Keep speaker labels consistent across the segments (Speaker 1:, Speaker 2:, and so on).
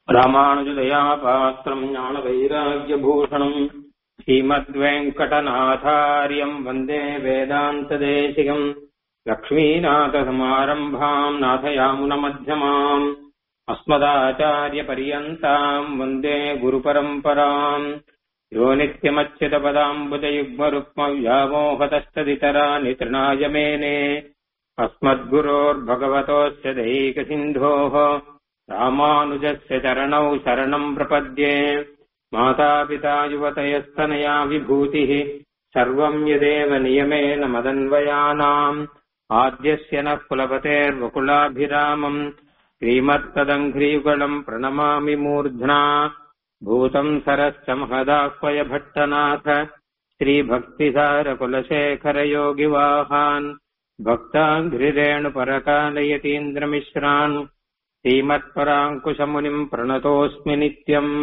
Speaker 1: ராமானுஜதயா பாத்திரம் ஞான வைராகியபூஷணம் ஸ்ரீமத்வேங்கடநாதாரியம் வந்தே வேதாந்ததேசிகம் லக்ஷ்மீநாதசமாரம்பாம் நாதயாமுனமध्यமாம் अस्मदाचार्यपर्यन्ताम् वन्दे गुरुपरम्पराम् यो नित्यमच्युतपदाम्बुजयुग्मरुक्मव्यामोहतस्तदितरानि तृणाय मेने अस्मद्गुरोर्भगवतोऽस्य दैकसिन्धोः रामानुजस्य चरणौ शरणम् प्रपद्ये मातापिता युवतयस्तनया विभूतिः सर्वम् यदेव नियमेन मदन्वयानाम् आद्यस्य नः कुलपतेर्वकुलाभिरामम् श्रीमत्तदङ्घ्रीयुगलम् प्रणमामि मूर्ध्ना भूतम् सरश्च महदाह्वय भट्टनाथ श्रीभक्तिसारकुलशेखरयोगिवाहान् भक्ताङ्घ्रिरेणुपरकालयतीन्द्रमिश्रान् श्रीमत्पराङ्कुशमुनिम् प्रणतोऽस्मि नित्यम्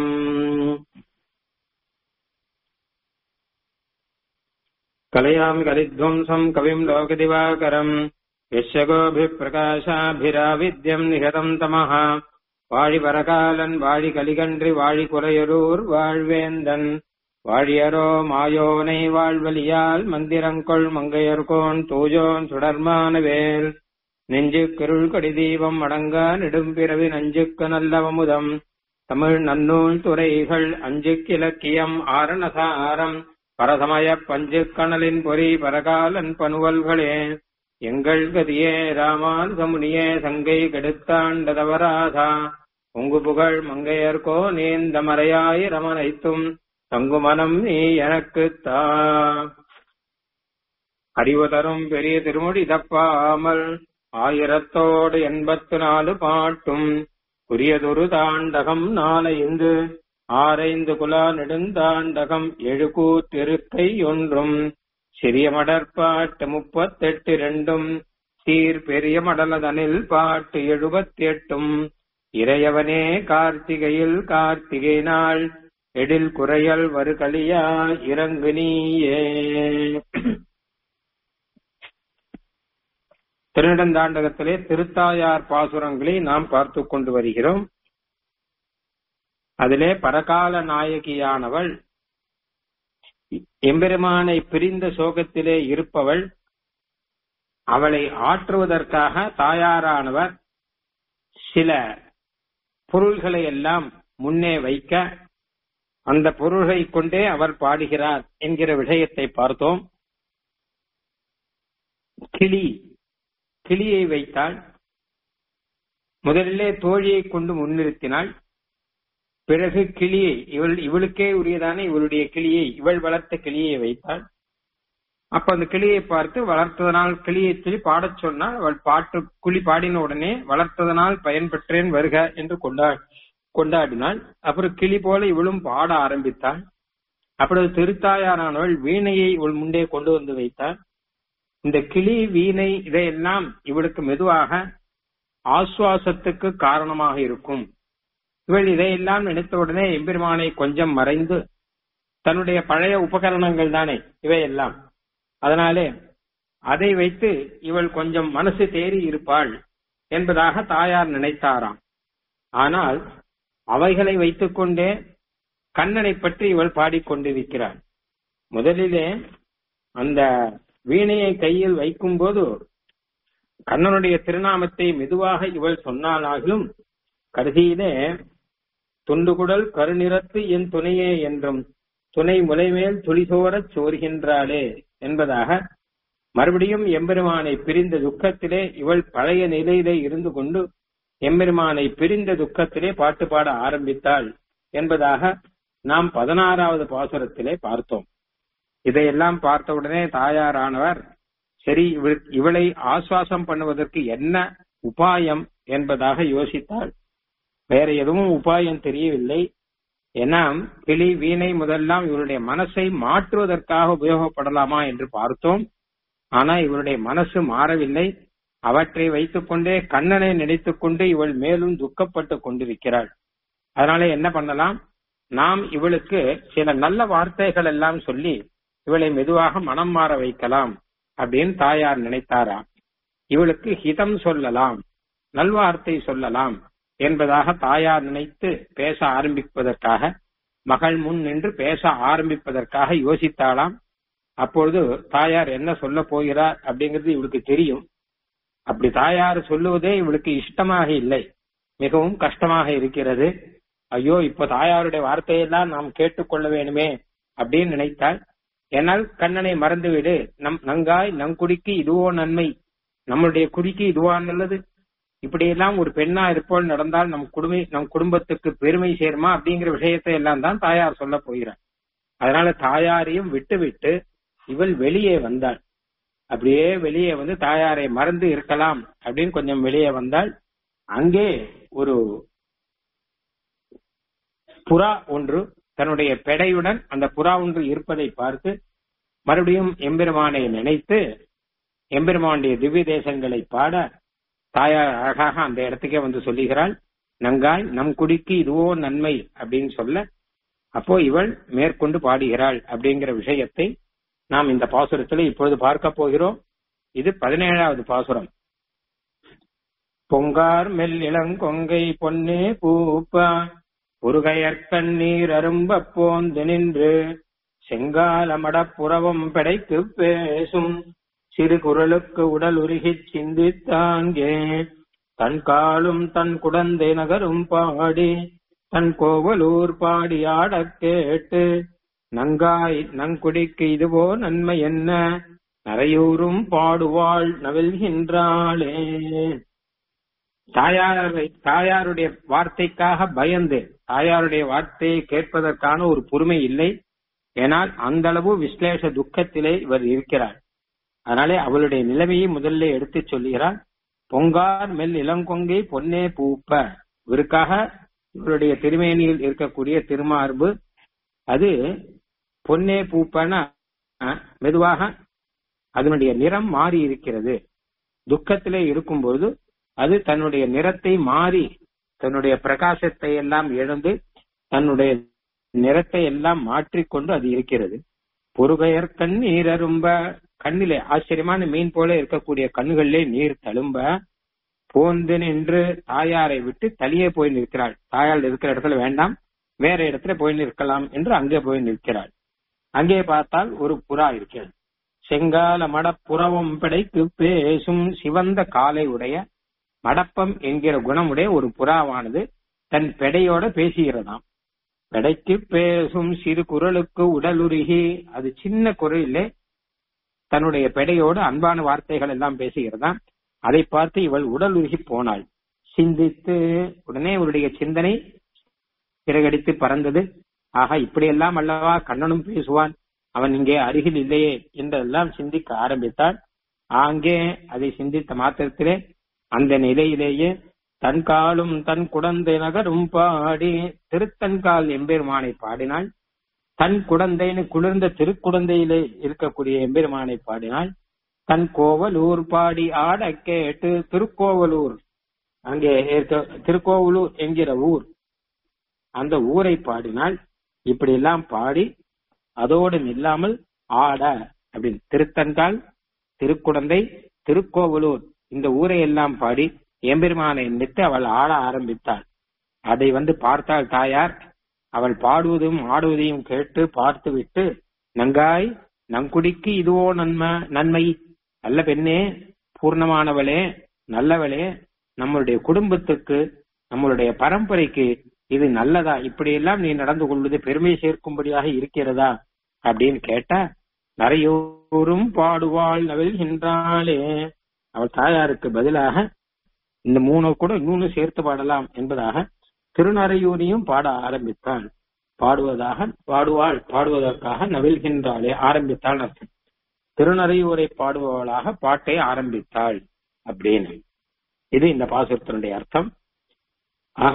Speaker 1: कलयामि कलिध्वंसम् कविम् लोकदिवाकरम् यस्य गोभिप्रकाशाभिराविद्यम् निहतम् तमः வாழிபரகாலன் வாழி கலிகன்றி வாழி குறையரூர் வாழ்வேந்தன் வாழியரோ மாயோனை வாழ்வலியால் மந்திரங்கொள் மங்கையர்கோன் தூஜோன் சுடர்மானவேல் நெஞ்சு கருள் கடி தீபம் அடங்கா நெடும்பிறவி நஞ்சுக்கு நல்லவமுதம் தமிழ் நன்னூல் துறைகள் அஞ்சு கிழக்கியம் ஆரணசாரம் பரசமய பஞ்சு கணலின் பொறி பரகாலன் பனுவல்களே எங்கள் கதியே ராமானுசமுனியே சங்கை கெடுத்தாண்டதவராதா உங்கு புகழ் மங்கையர்கோ நேந்த மறையாய் ரமனைத்தும் தங்குமனம் நீ எனக்கு தா அறிவு தரும் பெரிய திருமொழி தப்பாமல் ஆயிரத்தோடு எண்பத்து நாலு பாட்டும் புரியதொரு தாண்டகம் நாளைந்து ஆரைந்து குலா நெடுந்தாண்டகம் எழுகூத்திருக்கை ஒன்றும் சிறிய மடற்பாட்டு முப்பத்தெட்டு ரெண்டும் சீர் பெரிய மடலதனில் பாட்டு எழுபத்தி எட்டும் இறையவனே கார்த்திகையில் கார்த்திகை நாள் எடில் குறையல் வருகலியா இறங்கு நீயே திருநெடுந்தாண்டகத்திலே திருத்தாயார் பாசுரங்களை நாம் பார்த்து கொண்டு வருகிறோம் அதிலே பரகால நாயகியானவள் எம்பெருமானை பிரிந்த சோகத்திலே இருப்பவள் அவளை ஆற்றுவதற்காக தாயாரானவர் சில பொருள்களை எல்லாம் முன்னே வைக்க அந்த பொருள்களை கொண்டே அவர் பாடுகிறார் என்கிற விஷயத்தை பார்த்தோம் கிளி கிளியை வைத்தாள் முதலிலே தோழியை கொண்டு முன்னிறுத்தினாள் பிறகு கிளியை இவள் இவளுக்கே உரியதான இவளுடைய கிளியை இவள் வளர்த்த கிளியை வைத்தாள் அப்ப அந்த கிளியை பார்த்து வளர்த்ததனால் கிளியை சொல்லி பாடச் சொன்னால் அவள் பாட்டு குழி பாடின உடனே வளர்த்ததனால் பயன் பெற்றேன் வருக என்று கொண்டா கொண்டாடினாள் அப்புறம் கிளி போல இவளும் பாட ஆரம்பித்தாள் அப்பொழுது திருத்தாயாரானவள் வீணையை இவள் முண்டே கொண்டு வந்து வைத்தாள் இந்த கிளி வீணை இதையெல்லாம் இவளுக்கு மெதுவாக ஆசுவாசத்துக்கு காரணமாக இருக்கும் இவள் இதையெல்லாம் நினைத்த உடனே எம்பெருமானை கொஞ்சம் மறைந்து தன்னுடைய பழைய உபகரணங்கள் தானே இவையெல்லாம் அதனாலே அதை வைத்து இவள் கொஞ்சம் மனசு தேறி இருப்பாள் என்பதாக தாயார் நினைத்தாராம் ஆனால் அவைகளை வைத்துக்கொண்டே கண்ணனை பற்றி இவள் பாடிக்கொண்டிருக்கிறாள் முதலிலே அந்த வீணையை கையில் வைக்கும் போது கண்ணனுடைய திருநாமத்தை மெதுவாக இவள் சொன்னாலாகிலும் கடைசியிலே துண்டுகுடல் கருநிறத்து என் துணையே என்றும் துணை முலைமேல் துளிசோரச் சோர்கின்றாளே என்பதாக மறுபடியும் எம்பெருமானை பிரிந்த துக்கத்திலே இவள் பழைய நிலையிலே இருந்து கொண்டு எம்பெருமானை பிரிந்த துக்கத்திலே பாட்டு பாட ஆரம்பித்தாள் என்பதாக நாம் பதினாறாவது பாசுரத்திலே பார்த்தோம் இதையெல்லாம் பார்த்தவுடனே தாயாரானவர் சரி இவளை ஆசுவாசம் பண்ணுவதற்கு என்ன உபாயம் என்பதாக யோசித்தாள் வேற எதுவும் உபாயம் தெரியவில்லை ஏன்னா கிளி வீணை முதல்லாம் இவருடைய மனசை மாற்றுவதற்காக உபயோகப்படலாமா என்று பார்த்தோம் ஆனா இவருடைய மனசு மாறவில்லை அவற்றை வைத்துக்கொண்டே கண்ணனை நினைத்துக் கொண்டு இவள் மேலும் துக்கப்பட்டு கொண்டிருக்கிறாள் அதனால என்ன பண்ணலாம் நாம் இவளுக்கு சில நல்ல வார்த்தைகள் எல்லாம் சொல்லி இவளை மெதுவாக மனம் மாற வைக்கலாம் அப்படின்னு தாயார் நினைத்தாரா இவளுக்கு ஹிதம் சொல்லலாம் நல்வார்த்தை சொல்லலாம் என்பதாக தாயார் நினைத்து பேச ஆரம்பிப்பதற்காக மகள் முன் நின்று பேச ஆரம்பிப்பதற்காக யோசித்தாளாம் அப்பொழுது தாயார் என்ன சொல்ல போகிறார் அப்படிங்கிறது இவளுக்கு தெரியும் அப்படி தாயார் சொல்லுவதே இவளுக்கு இஷ்டமாக இல்லை மிகவும் கஷ்டமாக இருக்கிறது ஐயோ இப்ப தாயாருடைய வார்த்தையெல்லாம் நாம் கேட்டுக்கொள்ள வேணுமே அப்படின்னு நினைத்தால் என்னால் கண்ணனை மறந்துவிடு நம் நங்காய் நங்குடிக்கு இதுவோ நன்மை நம்மளுடைய குடிக்கு இதுவா நல்லது இப்படியெல்லாம் ஒரு பெண்ணா இருப்போல் நடந்தால் நம் குடும்ப நம் குடும்பத்துக்கு பெருமை சேருமா அப்படிங்கிற விஷயத்தை எல்லாம் தான் தாயார் சொல்ல போகிறார் அதனால தாயாரையும் விட்டு விட்டு இவள் வெளியே வந்தாள் அப்படியே வெளியே வந்து தாயாரை மறந்து இருக்கலாம் அப்படின்னு கொஞ்சம் வெளியே வந்தால் அங்கே ஒரு புறா ஒன்று தன்னுடைய பெடையுடன் அந்த புறா ஒன்று இருப்பதை பார்த்து மறுபடியும் எம்பெருமானை நினைத்து எம்பெருமானுடைய திவ்ய தேசங்களை பாட தாயார் அழகாக அந்த இடத்துக்கே வந்து சொல்லுகிறாள் நங்காய் நம் குடிக்கு இதுவோ நன்மை அப்படின்னு சொல்ல அப்போ இவள் மேற்கொண்டு பாடுகிறாள் அப்படிங்கிற விஷயத்தை நாம் இந்த பாசுரத்தில் இப்பொழுது பார்க்க போகிறோம் இது பதினேழாவது பாசுரம் பொங்கார் மெல் இளங்கொங்கை பொன்னே பூப்பா உருகையற்கண்ணீர் அரும்ப போந்து நின்று செங்காலமடப் புறவம் பெடைக்கு பேசும் சிறு குரலுக்கு உடல் உருகிச் சிந்தித்தாங்கே தன் காலும் தன் குடந்தை நகரும் பாடி தன் கோவலூர் பாடி ஆடக் கேட்டு நங்காய் நங்குடிக்கு இதுவோ நன்மை என்ன நரையூரும் பாடுவாள் நவில்கின்றாளே தாயாரை தாயாருடைய வார்த்தைக்காக பயந்து தாயாருடைய வார்த்தையை கேட்பதற்கான ஒரு பொறுமை இல்லை ஏனால் அந்த அளவு விஸ்லேஷ துக்கத்திலே இவர் இருக்கிறார் அதனாலே அவளுடைய நிலைமையை முதல்ல எடுத்துச் சொல்லுகிறார் பொங்கார் மெல் இளங்கொங்கை பொன்னே பூப்ப இவருக்காக இவருடைய திருமேனியில் இருக்கக்கூடிய திருமார்பு அது பொன்னே பூப்பன மெதுவாக அதனுடைய நிறம் மாறி இருக்கிறது துக்கத்திலே இருக்கும்போது அது தன்னுடைய நிறத்தை மாறி தன்னுடைய பிரகாசத்தை எல்லாம் இழந்து தன்னுடைய நிறத்தை எல்லாம் மாற்றிக்கொண்டு அது இருக்கிறது பொறுகையர் கண் நீரரும்ப கண்ணிலே ஆச்சரியமான மீன் போல இருக்கக்கூடிய கண்களிலே நீர் தழும்ப போந்து நின்று தாயாரை விட்டு தனியே போய் நிற்கிறாள் தாயார் இருக்கிற இடத்துல வேண்டாம் வேற இடத்துல போய் நிற்கலாம் என்று அங்கே போய் நிற்கிறாள் அங்கே பார்த்தால் ஒரு புறா இருக்கிறது செங்கால மடப்புறவம் படைக்கு பேசும் சிவந்த காலை உடைய மடப்பம் என்கிற குணமுடைய ஒரு புறாவானது தன் பெடையோட பேசுகிறதாம் பெடைக்கு பேசும் சிறு குரலுக்கு உடலுருகி அது சின்ன குரலிலே தன்னுடைய பெடையோடு அன்பான வார்த்தைகள் எல்லாம் பேசுகிறதாம் அதை பார்த்து இவள் உடல் உருகி போனாள் சிந்தித்து உடனே இவளுடைய சிந்தனை சிறகடித்து பறந்தது ஆக இப்படியெல்லாம் அல்லவா கண்ணனும் பேசுவான் அவன் இங்கே அருகில் இல்லையே என்றெல்லாம் சிந்திக்க ஆரம்பித்தாள் ஆங்கே அதை சிந்தித்த மாத்திரத்திலே அந்த நிலையிலேயே தன் காலும் தன் குடந்தை நகரும் பாடி திருத்தன்கால் எம்பெருமானை பாடினாள் தன் குடந்தைன்னு குளிர்ந்த திருக்குடந்தையிலே இருக்கக்கூடிய எம்பெருமானை பாடினாள் தன் கோவலூர் பாடி ஆட கேட்டு திருக்கோவலூர் அங்கே இருக்க திருக்கோவலூர் என்கிற ஊர் அந்த ஊரை பாடினால் இப்படி எல்லாம் பாடி அதோடு நில்லாமல் ஆட அப்படின்னு திருத்தன்கால் திருக்குடந்தை திருக்கோவலூர் இந்த ஊரை எல்லாம் பாடி எம்பெருமானை நினைத்து அவள் ஆட ஆரம்பித்தாள் அதை வந்து பார்த்தாள் தாயார் அவள் பாடுவதும் ஆடுவதையும் கேட்டு பார்த்து விட்டு நங்காய் நங்குடிக்கு இதுவோ நன்மை நன்மை நல்ல பெண்ணே பூர்ணமானவளே நல்லவளே நம்மளுடைய குடும்பத்துக்கு நம்மளுடைய பரம்பரைக்கு இது நல்லதா இப்படியெல்லாம் நீ நடந்து கொள்வது பெருமை சேர்க்கும்படியாக இருக்கிறதா அப்படின்னு கேட்டா நிறையோரும் பாடுவாள் நவில்கின்றாளே அவள் தாயாருக்கு பதிலாக இந்த மூணு கூட இன்னொன்னு சேர்த்து பாடலாம் என்பதாக திருநறையூரையும் பாட ஆரம்பித்தாள் பாடுவதாக பாடுவாள் பாடுவதற்காக நவில்கின்றாளே ஆரம்பித்தாள் அர்த்தம் திருநறையூரை பாடுபவளாக பாட்டை ஆரம்பித்தாள் அப்படின்னு இது இந்த பாசுரத்தினுடைய அர்த்தம் ஆக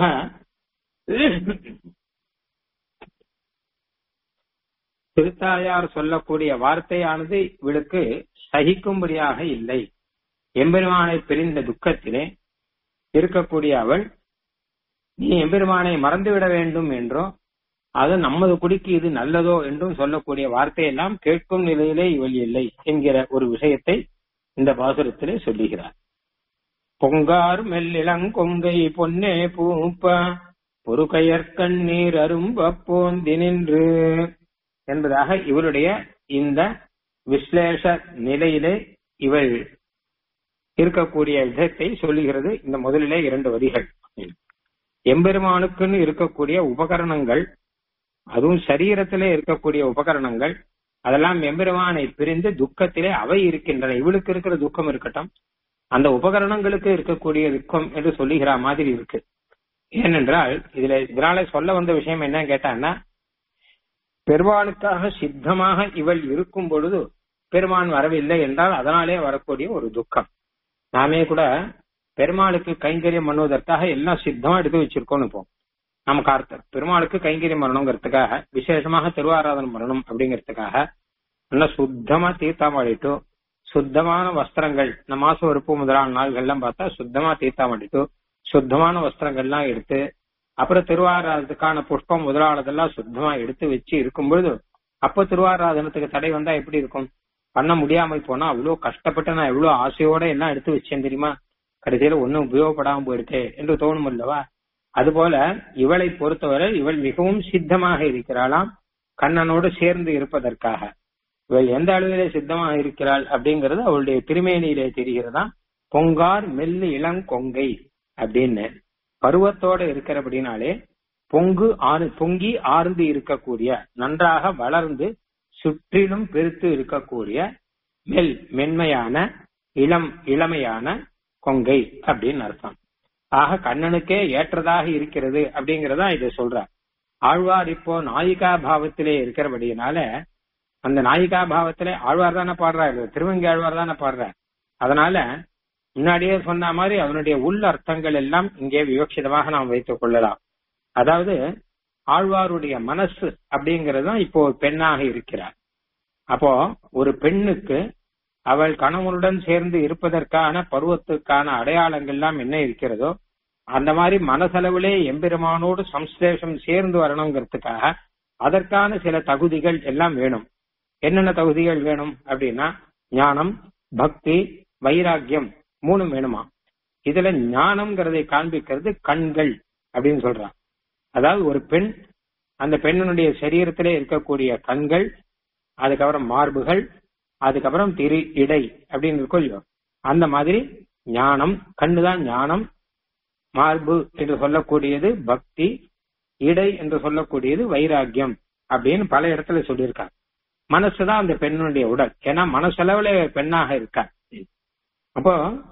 Speaker 1: திருத்தாயார் சொல்லக்கூடிய வார்த்தையானது இவளுக்கு சகிக்கும்படியாக இல்லை எம்பெருமானை பிரிந்த துக்கத்திலே இருக்கக்கூடிய அவள் நீ எம்பெருமானை மறந்துவிட வேண்டும் என்றோ அது நமது குடிக்கு இது நல்லதோ என்றும் சொல்லக்கூடிய வார்த்தையெல்லாம் கேட்கும் நிலையிலே இவள் இல்லை என்கிற ஒரு விஷயத்தை இந்த பாசுரத்திலே சொல்லுகிறார் பொங்கார் மெல்லிளங்கொங்கை பொன்னே பூப்ப பொறுகையற்கண்ணீர் அரும்ப போந்தி நின்று என்பதாக இவருடைய இந்த விஸ்லேஷ நிலையிலே இவள் இருக்கக்கூடிய விதத்தை சொல்லுகிறது இந்த முதலிலே இரண்டு வரிகள் எம்பெருமானுக்குன்னு இருக்கக்கூடிய உபகரணங்கள் அதுவும் சரீரத்திலே இருக்கக்கூடிய உபகரணங்கள் அதெல்லாம் எம்பெருமானை பிரிந்து துக்கத்திலே அவை இருக்கின்றன இவளுக்கு இருக்கிற துக்கம் இருக்கட்டும் அந்த உபகரணங்களுக்கு இருக்கக்கூடிய துக்கம் என்று சொல்லுகிற மாதிரி இருக்கு ஏனென்றால் இதுல இதனால சொல்ல வந்த விஷயம் என்னன்னு கேட்டான்னா பெருமானுக்காக சித்தமாக இவள் இருக்கும் பொழுது பெருமான் வரவில்லை என்றால் அதனாலே வரக்கூடிய ஒரு துக்கம் நாமே கூட பெருமாளுக்கு கைங்கரியம் பண்ணுவதற்காக எல்லாம் சித்தமா எடுத்து வச்சிருக்கோம்னு இப்போ நம்ம கார்த்தர் பெருமாளுக்கு கைங்கரியம் பண்ணணுங்கிறதுக்காக விசேஷமாக திருவாராதனம் பண்ணணும் அப்படிங்கிறதுக்காக நல்லா சுத்தமா தீர்த்தாமாடிட்டு சுத்தமான வஸ்திரங்கள் இந்த மாசம் வெறுப்பு முதலான நாள்கள்லாம் பார்த்தா சுத்தமா தீர்த்தாமாடிட்டு சுத்தமான வஸ்திரங்கள்லாம் எடுத்து அப்புறம் திருவாராதனத்துக்கான புஷ்பம் முதலானதெல்லாம் சுத்தமா எடுத்து வச்சு இருக்கும் பொழுது அப்ப திருவாராதனத்துக்கு தடை வந்தா எப்படி இருக்கும் பண்ண முடியாமல் போனா அவ்வளவு கஷ்டப்பட்டு நான் எவ்வளவு ஆசையோட எல்லாம் எடுத்து வச்சேன் தெரியுமா கடைசியில ஒன்னும் உபயோகப்படாம போயிடுதே என்று தோணும் அல்லவா அதுபோல இவளை பொறுத்தவரை இவள் மிகவும் சித்தமாக இருக்கிறாளாம் கண்ணனோடு சேர்ந்து இருப்பதற்காக இவள் எந்த அளவிலே சித்தமாக இருக்கிறாள் அப்படிங்கறது அவளுடைய திருமேனியிலே தெரிகிறதா பொங்கார் மெல்லு இளங்கொங்கை அப்படின்னு பருவத்தோட இருக்கிறபடினாலே பொங்கு ஆறு பொங்கி ஆர்ந்து இருக்கக்கூடிய நன்றாக வளர்ந்து சுற்றிலும் பெருத்து இருக்கக்கூடிய மெல் மென்மையான இளம் இளமையான கொங்கை அப்படின்னு அர்த்தம் ஆக கண்ணனுக்கே ஏற்றதாக இருக்கிறது அப்படிங்கறதா இதை சொல்றார் ஆழ்வார் இப்போ நாயிகா பாவத்திலே இருக்கிறபடியினால அந்த நாயிகா பாவத்திலே ஆழ்வார் தானே பாடுறாரு திருவங்கி ஆழ்வார் தானே பாடுறார் அதனால முன்னாடியே சொன்ன மாதிரி அவனுடைய உள் அர்த்தங்கள் எல்லாம் இங்கே விவக்ஷிதமாக நாம் வைத்துக் கொள்ளலாம் அதாவது ஆழ்வாருடைய மனசு அப்படிங்கிறது தான் இப்போ ஒரு பெண்ணாக இருக்கிறார் அப்போ ஒரு பெண்ணுக்கு அவள் கணவனுடன் சேர்ந்து இருப்பதற்கான பருவத்துக்கான அடையாளங்கள் எல்லாம் என்ன இருக்கிறதோ அந்த மாதிரி மனசளவிலே எம்பெருமானோடு சம்ஸ்லேஷம் சேர்ந்து வரணுங்கிறதுக்காக அதற்கான சில தகுதிகள் எல்லாம் வேணும் என்னென்ன தகுதிகள் வேணும் அப்படின்னா ஞானம் பக்தி வைராக்கியம் மூணும் வேணுமா இதுல ஞானம்ங்கிறதை காண்பிக்கிறது கண்கள் அப்படின்னு சொல்றான் அதாவது ஒரு பெண் அந்த பெண்ணினுடைய சரீரத்திலே இருக்கக்கூடிய கண்கள் அதுக்கப்புறம் மார்புகள் அதுக்கப்புறம் திரு இடை அப்படின்னு இருக்கும் இல்லையோ அந்த மாதிரி ஞானம் கண்ணுதான் ஞானம் மார்பு என்று சொல்லக்கூடியது பக்தி இடை என்று சொல்லக்கூடியது வைராக்கியம் அப்படின்னு பல இடத்துல சொல்லியிருக்காங்க மனசுதான் அந்த பெண்ணுடைய உடல் ஏன்னா மனசளவுல பெண்ணாக இருக்கா அப்போ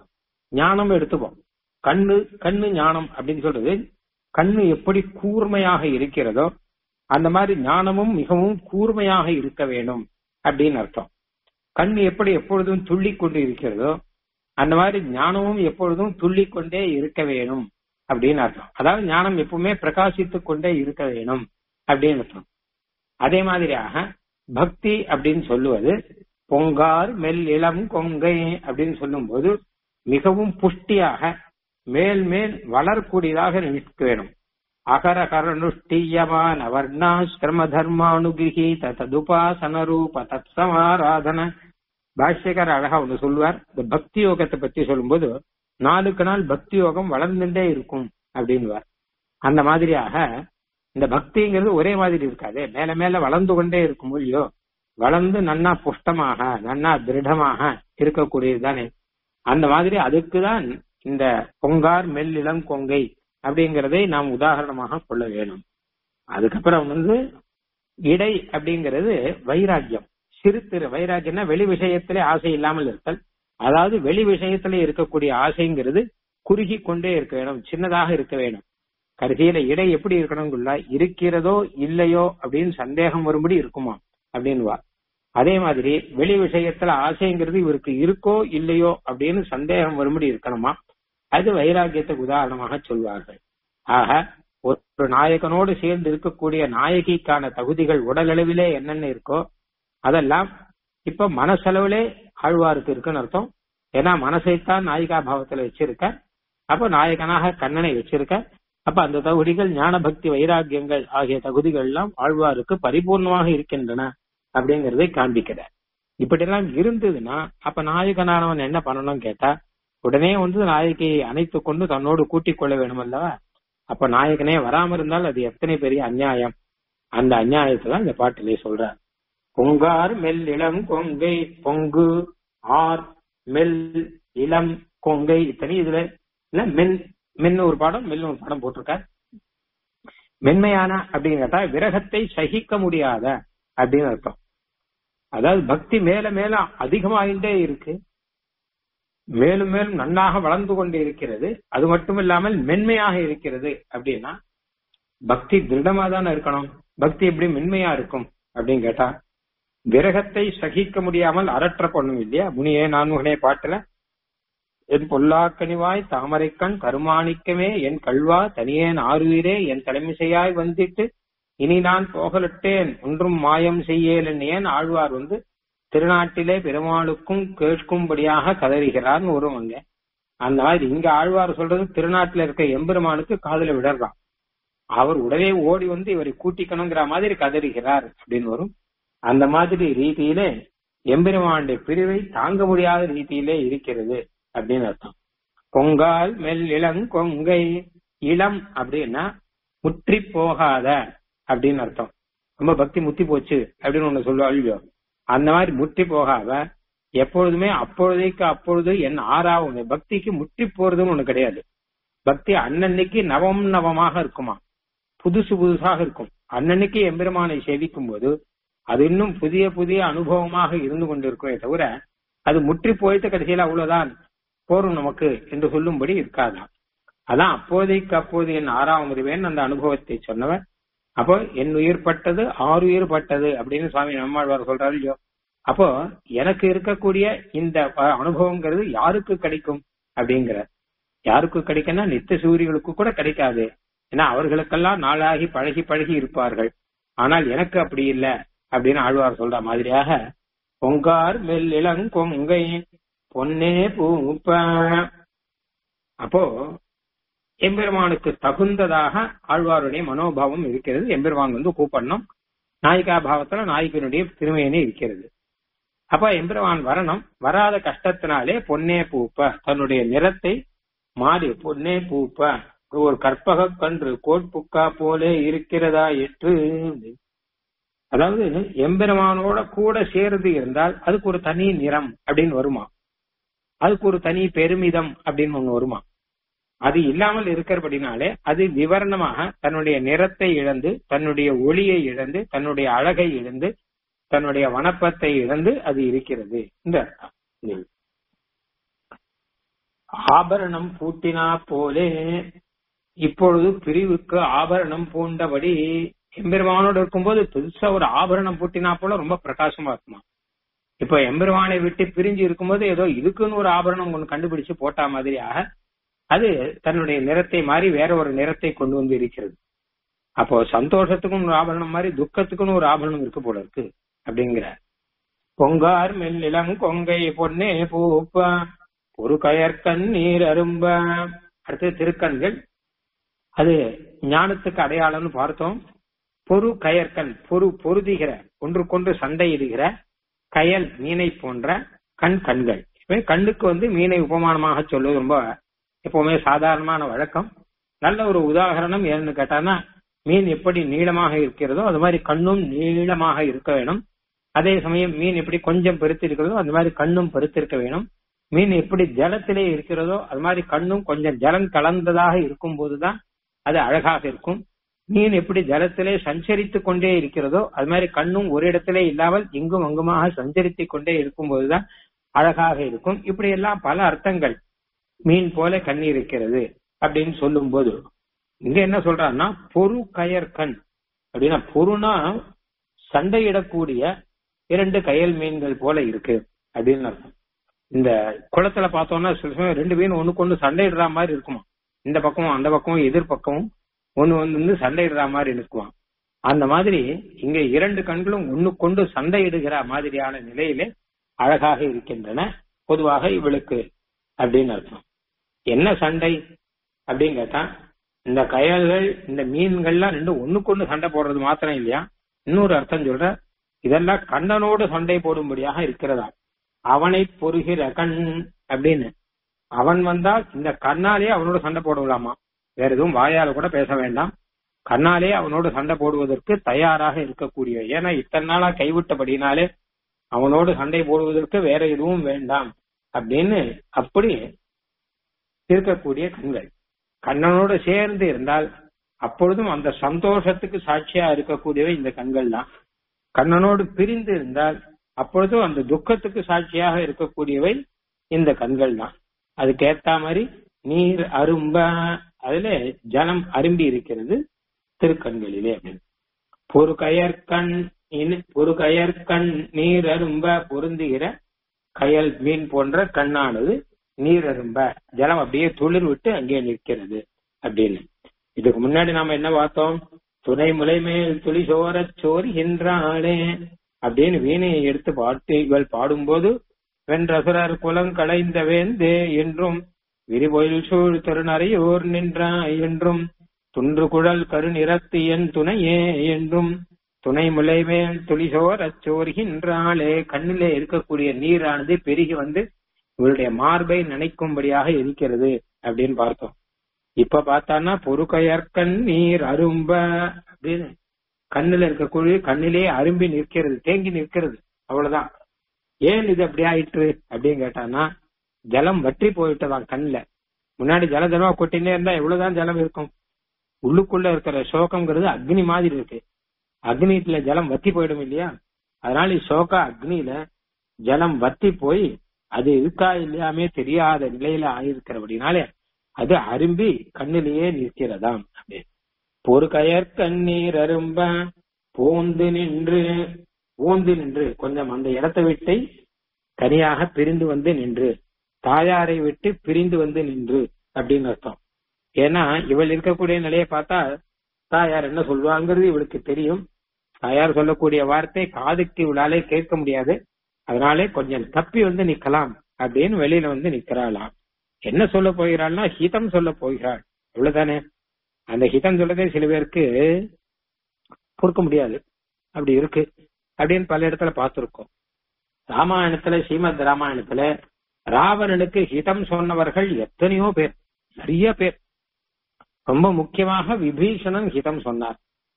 Speaker 1: ஞானம் எடுத்துப்போம் கண்ணு கண்ணு ஞானம் அப்படின்னு சொல்றது கண்ணு எப்படி கூர்மையாக இருக்கிறதோ அந்த மாதிரி ஞானமும் மிகவும் கூர்மையாக இருக்க வேண்டும் அப்படின்னு அர்த்தம் கண் எப்படி எப்பொழுதும் துள்ளி கொண்டு இருக்கிறதோ அந்த மாதிரி ஞானமும் எப்பொழுதும் துள்ளி கொண்டே இருக்க வேணும் அப்படின்னு அர்த்தம் அதாவது ஞானம் எப்பவுமே பிரகாசித்துக் கொண்டே இருக்க வேணும் அப்படின்னு அர்த்தம் அதே மாதிரியாக பக்தி அப்படின்னு சொல்லுவது பொங்கார் மெல் இளம் கொங்கை அப்படின்னு சொல்லும் போது மிகவும் புஷ்டியாக மேல் மேல் வளரக்கூடியதாக நிற்க வேணும் அகரகரனுஷ்டீயமான வர்ணாசிரம தர்மானுகிரகீத ததுபாசன ரூப தத் சமாராதன பாஷ்யகர் அழகா ஒண்ணு சொல்லுவார் இந்த பக்தி யோகத்தை பத்தி சொல்லும்போது நாளுக்கு நாள் பக்தி யோகம் வளர்ந்துட்டே இருக்கும் அப்படின்வார் அந்த மாதிரியாக இந்த பக்திங்கிறது ஒரே மாதிரி இருக்காது மேல மேல வளர்ந்து கொண்டே இருக்கும் இல்லையோ வளர்ந்து நன்னா புஷ்டமாக நன்னா திருடமாக இருக்கக்கூடியது தானே அந்த மாதிரி அதுக்குதான் இந்த பொங்கார் மெல்லிளம் கொங்கை அப்படிங்கறதை நாம் உதாரணமாக கொள்ள வேணும் அதுக்கப்புறம் வந்து இடை அப்படிங்கிறது வைராக்கியம் சிறு திரு வைராக்கியம்னா வெளி விஷயத்திலே ஆசை இல்லாமல் இருத்தல் அதாவது வெளி விஷயத்திலே இருக்கக்கூடிய ஆசைங்கிறது குறுகி கொண்டே இருக்க வேணும் சின்னதாக இருக்க வேணும் கடைசியில இடை எப்படி இருக்கணுங்குள்ள இருக்கிறதோ இல்லையோ அப்படின்னு சந்தேகம் வரும்படி இருக்குமா அப்படின்வா அதே மாதிரி வெளி விஷயத்துல ஆசைங்கிறது இவருக்கு இருக்கோ இல்லையோ அப்படின்னு சந்தேகம் வரும்படி இருக்கணுமா அது வைராக்கியத்துக்கு உதாரணமாக சொல்வார்கள் ஆக ஒரு நாயகனோடு சேர்ந்து இருக்கக்கூடிய நாயகிக்கான தகுதிகள் உடலளவிலே என்னென்ன இருக்கோ அதெல்லாம் இப்ப மனசளவிலே ஆழ்வாருக்கு இருக்குன்னு அர்த்தம் ஏன்னா மனசைத்தான் நாயிகா பாவத்துல வச்சிருக்க அப்ப நாயகனாக கண்ணனை வச்சிருக்க அப்ப அந்த தகுதிகள் ஞான பக்தி வைராக்கியங்கள் ஆகிய தகுதிகள் எல்லாம் ஆழ்வாருக்கு பரிபூர்ணமாக இருக்கின்றன அப்படிங்கறதை காண்பிக்கிறார் இப்படி எல்லாம் இருந்ததுன்னா அப்ப நாயகனானவன் என்ன பண்ணணும் கேட்டா உடனே வந்து நாயகியை அணைத்து கொண்டு தன்னோடு கூட்டிக் கொள்ள வேண்டும் அல்லவா அப்ப நாயகனே வராம இருந்தால் அது எத்தனை பெரிய அநியாயம் அந்த அநியாயத்தை தான் இந்த பாட்டிலே சொல்றார் பொங்கார் மெல் இளம் கொங்கை பொங்கு ஆர் மெல் இளம் கொங்கை இத்தனை இதுல இல்ல மென் மென்னு ஒரு பாடம் மெல்னு ஒரு பாடம் போட்டிருக்கார் மென்மையான அப்படின்னு கேட்டா விரகத்தை சகிக்க முடியாத அப்படின்னு அர்த்தம் அதாவது பக்தி மேல மேல அதிகமாகிட்டே இருக்கு மேலும் மேலும் நன்னாக வளர்ந்து கொண்டு இருக்கிறது அது மட்டும் இல்லாமல் மென்மையாக இருக்கிறது அப்படின்னா பக்தி திருடமா தானே இருக்கணும் பக்தி எப்படி மென்மையா இருக்கும் அப்படின்னு கேட்டா விரகத்தை சகிக்க முடியாமல் அரற்ற பண்ணும் இல்லையா முனியே நான்முகனே பாட்டுல என் பொல்லாக்கனிவாய் தாமரைக்கண் கருமாணிக்கமே என் கல்வா தனியேன் ஆறுவீரே என் தலைமிசையாய் வந்திட்டு இனி நான் போகலிட்டேன் ஒன்றும் மாயம் செய்யேன் ஏன் ஆழ்வார் வந்து திருநாட்டிலே பெருமாளுக்கும் கேட்கும்படியாக கதறுகிறார்னு வரும் அங்க அந்த மாதிரி இங்க ஆழ்வார் சொல்றது திருநாட்டில இருக்க எம்பெருமானுக்கு காதுல விடறான் அவர் உடனே ஓடி வந்து இவரை கூட்டிக்கணுங்கிற மாதிரி கதறுகிறார் அப்படின்னு வரும் அந்த மாதிரி ரீதியிலே எம்பெருமானுடைய பிரிவை தாங்க முடியாத ரீதியிலே இருக்கிறது அப்படின்னு அர்த்தம் பொங்கால் மெல் இளம் கொங்கை இளம் அப்படின்னா முற்றி போகாத அப்படின்னு அர்த்தம் ரொம்ப பக்தி முத்தி போச்சு அப்படின்னு ஒண்ணு சொல்லுவா இல்லையோ அந்த மாதிரி முற்றி போகாத எப்பொழுதுமே அப்பொழுதைக்கு அப்பொழுது என் ஆறாவும் பக்திக்கு முற்றி போறதுன்னு ஒண்ணு கிடையாது பக்தி அன்னன்னைக்கு நவம் நவமாக இருக்குமா புதுசு புதுசாக இருக்கும் அன்னன்னைக்கு எம்பெருமானை சேவிக்கும் போது அது இன்னும் புதிய புதிய அனுபவமாக இருந்து கொண்டிருக்குமே தவிர அது முற்றி போயிட்டு கடைசியில அவ்வளவுதான் போரும் நமக்கு என்று சொல்லும்படி இருக்காதாம் அதான் அப்போதைக்கு அப்போது என் ஆறாம் அறிவேன் அந்த அனுபவத்தை சொன்னவர் அப்போ என் உயிர் பட்டது ஆறு உயிர் பட்டது அப்படின்னு சுவாமி நம்மாழ்வார் சொல்றாரு இல்லையோ அப்போ எனக்கு இருக்கக்கூடிய இந்த அனுபவங்கிறது யாருக்கு கிடைக்கும் அப்படிங்கிற யாருக்கு கிடைக்கும்னா நித்திய சூரியர்களுக்கு கூட கிடைக்காது ஏன்னா அவர்களுக்கெல்லாம் நாளாகி பழகி பழகி இருப்பார்கள் ஆனால் எனக்கு அப்படி இல்லை அப்படின்னு ஆழ்வார் சொல்ற மாதிரியாக பொங்கார் மெல் இளங்கொங்கை பொன்னே பூப்ப அப்போ எம்பெருமானுக்கு தகுந்ததாக ஆழ்வாருடைய மனோபாவம் இருக்கிறது எம்பெருமான் வந்து கூப்பிடணும் நாயிகா பாவத்துல நாயகனுடைய திருமையனே இருக்கிறது அப்ப எம்பெருமான் வரணும் வராத கஷ்டத்தினாலே பொன்னே பூப்ப தன்னுடைய நிறத்தை மாறி பொன்னே பூப்ப ஒரு கற்பக கன்று கோட்புக்கா போலே இருக்கிறதா எட்டு அதாவது எம்பெருமானோட கூட சேர்ந்து இருந்தால் அதுக்கு ஒரு தனி நிறம் அப்படின்னு வருமா அதுக்கு ஒரு தனி பெருமிதம் அப்படின்னு ஒண்ணு வருமா அது இல்லாமல் இருக்கிறபடினாலே அது விவரணமாக தன்னுடைய நிறத்தை இழந்து தன்னுடைய ஒளியை இழந்து தன்னுடைய அழகை இழந்து தன்னுடைய வனப்பத்தை இழந்து அது இருக்கிறது இந்த அர்த்தம் ஆபரணம் பூட்டினா போலே இப்பொழுது பிரிவுக்கு ஆபரணம் பூண்டபடி எம்பெருமானோடு இருக்கும்போது பெருசா ஒரு ஆபரணம் பூட்டினா போல ரொம்ப பிரகாசமா இருக்குமா இப்ப எம்பெருமானை விட்டு பிரிஞ்சு இருக்கும்போது ஏதோ இதுக்குன்னு ஒரு ஆபரணம் ஒண்ணு கண்டுபிடிச்சு போட்டா மாதிரியாக அது தன்னுடைய நிறத்தை மாறி வேற ஒரு நிறத்தை கொண்டு வந்து இருக்கிறது அப்போ சந்தோஷத்துக்கும் ஒரு ஆபரணம் மாதிரி துக்கத்துக்குன்னு ஒரு ஆபரணம் இருக்கு போல இருக்கு அப்படிங்கிற பொங்கார் மெல்லிளம் கொங்கை பொன்னே பூப்ப ஒரு கயற்கண் நீர் அரும்ப அடுத்து திருக்கண்கள் அது ஞானத்துக்கு அடையாளம்னு பார்த்தோம் பொறு கயற்கண் பொறு பொருதுகிற ஒன்றுக்கொன்று சண்டையிடுகிற கயல் மீனை போன்ற கண் கண்கள் கண்ணுக்கு வந்து மீனை உபமானமாக சொல்லுவது ரொம்ப எப்பவுமே சாதாரணமான வழக்கம் நல்ல ஒரு உதாரணம் ஏன்னு கேட்டானா மீன் எப்படி நீளமாக இருக்கிறதோ அது மாதிரி கண்ணும் நீளமாக இருக்க வேணும் அதே சமயம் மீன் எப்படி கொஞ்சம் பெருத்து இருக்கிறதோ அது மாதிரி கண்ணும் பெருத்திருக்க வேணும் மீன் எப்படி ஜலத்திலே இருக்கிறதோ அது மாதிரி கண்ணும் கொஞ்சம் ஜலம் கலந்ததாக இருக்கும் போதுதான் அது அழகாக இருக்கும் மீன் எப்படி ஜலத்திலே சஞ்சரித்து கொண்டே இருக்கிறதோ அது மாதிரி கண்ணும் ஒரு இடத்திலே இல்லாமல் இங்கும் அங்குமாக சஞ்சரித்து கொண்டே இருக்கும் போதுதான் அழகாக இருக்கும் இப்படி எல்லாம் பல அர்த்தங்கள் மீன் போல கண் இருக்கிறது அப்படின்னு சொல்லும் போது இங்க என்ன சொல்றான்னா பொறு கயர் கண் அப்படின்னா பொருனா சண்டையிடக்கூடிய இரண்டு கயல் மீன்கள் போல இருக்கு அப்படின்னு அர்த்தம் இந்த குளத்துல பார்த்தோம்னா சில சமயம் ரெண்டு மீன் ஒண்ணுக்கு ஒண்ணு சண்டையிடுற மாதிரி இருக்குமா இந்த பக்கமும் அந்த பக்கமும் எதிர்பக்கமும் ஒண்ணு வந்து சண்டையிடுற மாதிரி இருக்குமா அந்த மாதிரி இங்க இரண்டு கண்களும் ஒண்ணுக்கொண்டு சண்டையிடுகிற மாதிரியான நிலையிலே அழகாக இருக்கின்றன பொதுவாக இவளுக்கு அப்படின்னு அர்த்தம் என்ன சண்டை அப்படின்னு கேட்டா இந்த கயல்கள் இந்த மீன்கள்லாம் ரெண்டும் ஒண்ணுக்கொண்டு சண்டை போடுறது மாத்திரம் இல்லையா இன்னொரு அர்த்தம் சொல்ற இதெல்லாம் கண்ணனோடு சண்டை போடும்படியாக இருக்கிறதா அவனை பொறுகிற கண் அப்படின்னு அவன் வந்தால் இந்த கண்ணாலே அவனோட சண்டை போடலாமா வேற எதுவும் வாயால கூட பேச வேண்டாம் கண்ணாலே அவனோடு சண்டை போடுவதற்கு தயாராக இருக்கக்கூடிய ஏன்னா இத்தனை நாளா கைவிட்டபடினாலே அவனோடு சண்டை போடுவதற்கு வேற எதுவும் வேண்டாம் அப்படின்னு அப்படி இருக்கக்கூடிய கண்கள் கண்ணனோடு சேர்ந்து இருந்தால் அப்பொழுதும் அந்த சந்தோஷத்துக்கு சாட்சியா இருக்கக்கூடியவை இந்த கண்கள் தான் கண்ணனோடு பிரிந்து இருந்தால் அப்பொழுதும் அந்த துக்கத்துக்கு சாட்சியாக இருக்கக்கூடியவை இந்த கண்கள் தான் அதுக்கு ஏத்த மாதிரி நீர் அரும்ப அதுல ஜலம் அரும்பி இருக்கிறது திருக்கண்களிலே அப்படின்னு பொறு கயற்கண் பொறு கயற்கண் நீர் அரும்ப பொருந்துகிற கயல் மீன் போன்ற கண்ணானது நீர் அரும்ப ஜலம் அப்படியே துளிர் விட்டு அங்கே நிற்கிறது அப்படின்னு இதுக்கு முன்னாடி நாம என்ன பார்த்தோம் துணை முலை மேல் துளி சோரச் சோறுகின்றாளே அப்படின்னு வீணையை எடுத்து பாட்டு இவள் பாடும்போது வென்றசுரர் குலம் களைந்த வேந்தே என்றும் விரிபொயில் சூழ் திருநறையோர் நின்றாய் என்றும் துன்று குழல் கருநிறத்து என் துணையே என்றும் துணை முலை மேல் துளிசோரச் சோறுகின்றாளே கண்ணிலே இருக்கக்கூடிய நீரானது பெருகி வந்து இவளுடைய மார்பை நினைக்கும்படியாக இருக்கிறது அப்படின்னு பார்த்தோம் இப்ப பார்த்தான்னா பொறுக்கையற்கண் நீர் அரும்ப அப்படின்னு கண்ணுல இருக்கக்கூடிய கண்ணிலே அரும்பி நிற்கிறது தேங்கி நிற்கிறது அவ்வளவுதான் ஏன் இது அப்படி ஆயிற்று அப்படின்னு கேட்டானா ஜலம் வற்றி போயிட்டதான் கண்ணுல முன்னாடி ஜல ஜலமா கொட்டினே இருந்தா எவ்வளவுதான் ஜலம் இருக்கும் உள்ளுக்குள்ள இருக்கிற சோகம்ங்கிறது அக்னி மாதிரி இருக்கு அக்னியில ஜலம் வத்தி போயிடும் இல்லையா அதனால சோக அக்னியில ஜலம் வத்தி போய் அது இருக்கா இல்லையாமே தெரியாத நிலையில ஆயிருக்கிறபடினாலே அது அரும்பி கண்ணிலேயே நிற்கிறதாம் அப்படின்னு பொறு கயற் கண்ணீர் அரும்ப போந்து நின்று போந்து நின்று கொஞ்சம் அந்த இடத்தை விட்டு தனியாக பிரிந்து வந்து நின்று தாயாரை விட்டு பிரிந்து வந்து நின்று அப்படின்னு அர்த்தம் ஏன்னா இவள் இருக்கக்கூடிய நிலையை பார்த்தா தாயார் என்ன சொல்லுவாங்கிறது இவளுக்கு தெரியும் தாயார் சொல்லக்கூடிய வார்த்தை காதுக்கு இவளாலே கேட்க முடியாது அதனாலே கொஞ்சம் தப்பி வந்து நிக்கலாம் அப்படின்னு வெளியில வந்து நிக்கிறாளாம் என்ன சொல்ல போகிறாள்னா ஹிதம் சொல்ல போகிறாள் இவ்வளவுதானே அந்த ஹிதம் சொல்லதே சில பேருக்கு பொறுக்க முடியாது அப்படி இருக்கு அப்படின்னு பல இடத்துல பார்த்திருக்கோம் ராமாயணத்துல ஸ்ரீமத் ராமாயணத்துல ராவணனுக்கு ஹிதம் சொன்னவர்கள் எத்தனையோ பேர் நிறைய பேர் ரொம்ப முக்கியமாக விபீஷணன் ஹிதம் சொன்னார்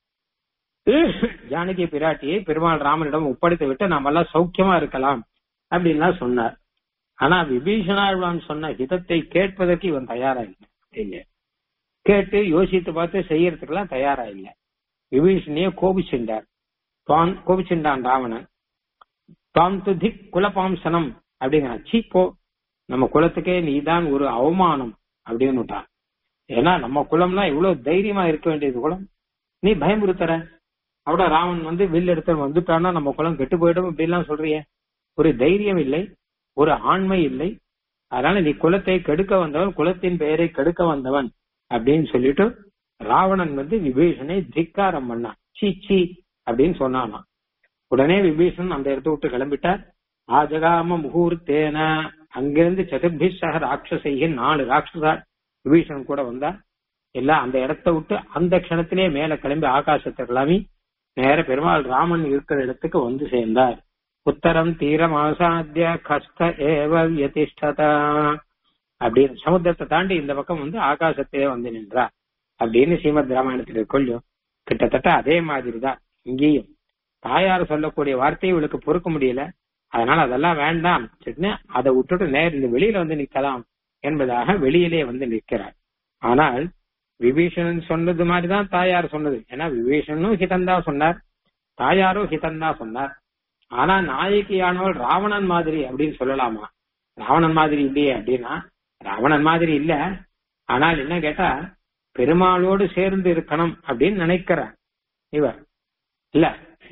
Speaker 1: ஜானகி பிராட்டியை பெருமாள் ராமனிடம் ஒப்படைத்து விட்டு நாம எல்லாம் சௌக்கியமா இருக்கலாம் அப்படின்லாம் சொன்னார் ஆனா விபீஷணாழ்வான் சொன்ன ஹிதத்தை கேட்பதற்கு இவன் தயாரா இல்லை கேட்டு யோசித்து பார்த்து செய்யறதுக்கெல்லாம் தயாரா இல்லை விபீஷணைய கோபிச்சுண்டார் தான் கோபிச்சுண்டான் ராவணன் தாம் துதி குலபாம்சனம் அப்படிங்கிறான் சீ போ நம்ம குலத்துக்கே நீதான் ஒரு அவமானம் அப்படின்னு விட்டான் ஏன்னா நம்ம குலம்னா இவ்வளவு தைரியமா இருக்க வேண்டியது குலம் நீ பயமுறுத்துற அவட ராவன் வந்து வில் எடுத்து வந்துட்டான்னா நம்ம குலம் கெட்டு போயிடும் இப்படிலாம் சொல்றிய ஒரு தைரியம் இல்லை ஒரு ஆண்மை இல்லை அதனால நீ குலத்தை கெடுக்க வந்தவன் குலத்தின் பெயரை கெடுக்க வந்தவன் அப்படின்னு சொல்லிட்டு ராவணன் வந்து விபீஷனை திக்காரம் பண்ணான் சீ சீ அப்படின்னு சொன்னானா உடனே விபீஷன் அந்த இடத்த விட்டு கிளம்பிட்டார் ஆஜகாம முகூர்த்தேன அங்கிருந்து சதுர்பிஷக ராட்சசையின் நாலு ராட்சசா விபீஷன் கூட வந்தா எல்லாம் அந்த இடத்த விட்டு அந்த க்ஷணத்திலே மேல கிளம்பி ஆகாசத்தை கிளம்பி நேர பெருமாள் ராமன் இருக்கிற இடத்துக்கு வந்து சேர்ந்தார் உத்தரம் தீரம் ஆசாத்திய கஷ்ட ஏவ யதிஷ்டதா அப்படின்னு சமுத்திரத்தை தாண்டி இந்த பக்கம் வந்து ஆகாசத்திலே வந்து நின்றார் அப்படின்னு ஸ்ரீமத் ராமாயணத்தில் கொள்ளும் கிட்டத்தட்ட அதே மாதிரிதான் இங்கேயும் தாயார் சொல்லக்கூடிய வார்த்தையை இவளுக்கு பொறுக்க முடியல அதனால அதெல்லாம் வேண்டாம் சரின்னு அதை விட்டுட்டு நேர் இந்த வெளியில வந்து நிக்கலாம் என்பதாக வெளியிலே வந்து நிற்கிறார் ஆனால் விபீஷணன் சொன்னது மாதிரிதான் தாயார் சொன்னது ஏன்னா விபீஷணனும் ஹிதந்தா சொன்னார் தாயாரும் ஹிதந்தா சொன்னார் ஆனா நாயகியானவள் ராவணன் மாதிரி அப்படின்னு சொல்லலாமா ராவணன் மாதிரி இல்லையே அப்படின்னா ராவணன் மாதிரி இல்ல ஆனால் என்ன கேட்டா பெருமாளோடு சேர்ந்து இருக்கணும் அப்படின்னு நினைக்கிறார் இவர் இல்ல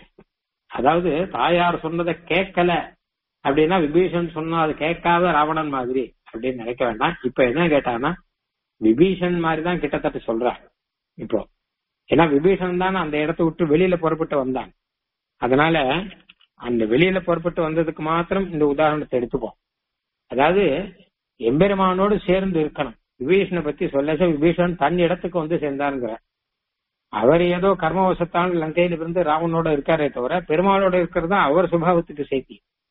Speaker 1: அதாவது தாயார் சொன்னதை கேட்கல அப்படின்னா விபீஷன் சொன்னா அது கேட்காத ராவணன் மாதிரி அப்படின்னு நினைக்க வேண்டாம் இப்ப என்ன கேட்டான்னா விபீஷன் மாதிரி தான் கிட்டத்தட்ட சொல்றார் இப்போ ஏன்னா விபீஷன் தான் அந்த இடத்த விட்டு வெளியில புறப்பட்டு வந்தான் அதனால அந்த வெளியில புறப்பட்டு வந்ததுக்கு மாத்திரம் இந்த உதாரணத்தை எடுத்துப்போம் அதாவது எம்பெருமானோடு சேர்ந்து இருக்கணும் விபீஷனை பத்தி சொல்லச்ச விபீஷன் தன் இடத்துக்கு வந்து சேர்ந்தாருங்கிற அவர் ஏதோ கர்மவசத்தால் லங்கையில இருந்து ராவனோட இருக்காரே தவிர பெருமாளோட இருக்கிறது தான் அவர் சுபாவத்துக்கு சேர்த்தி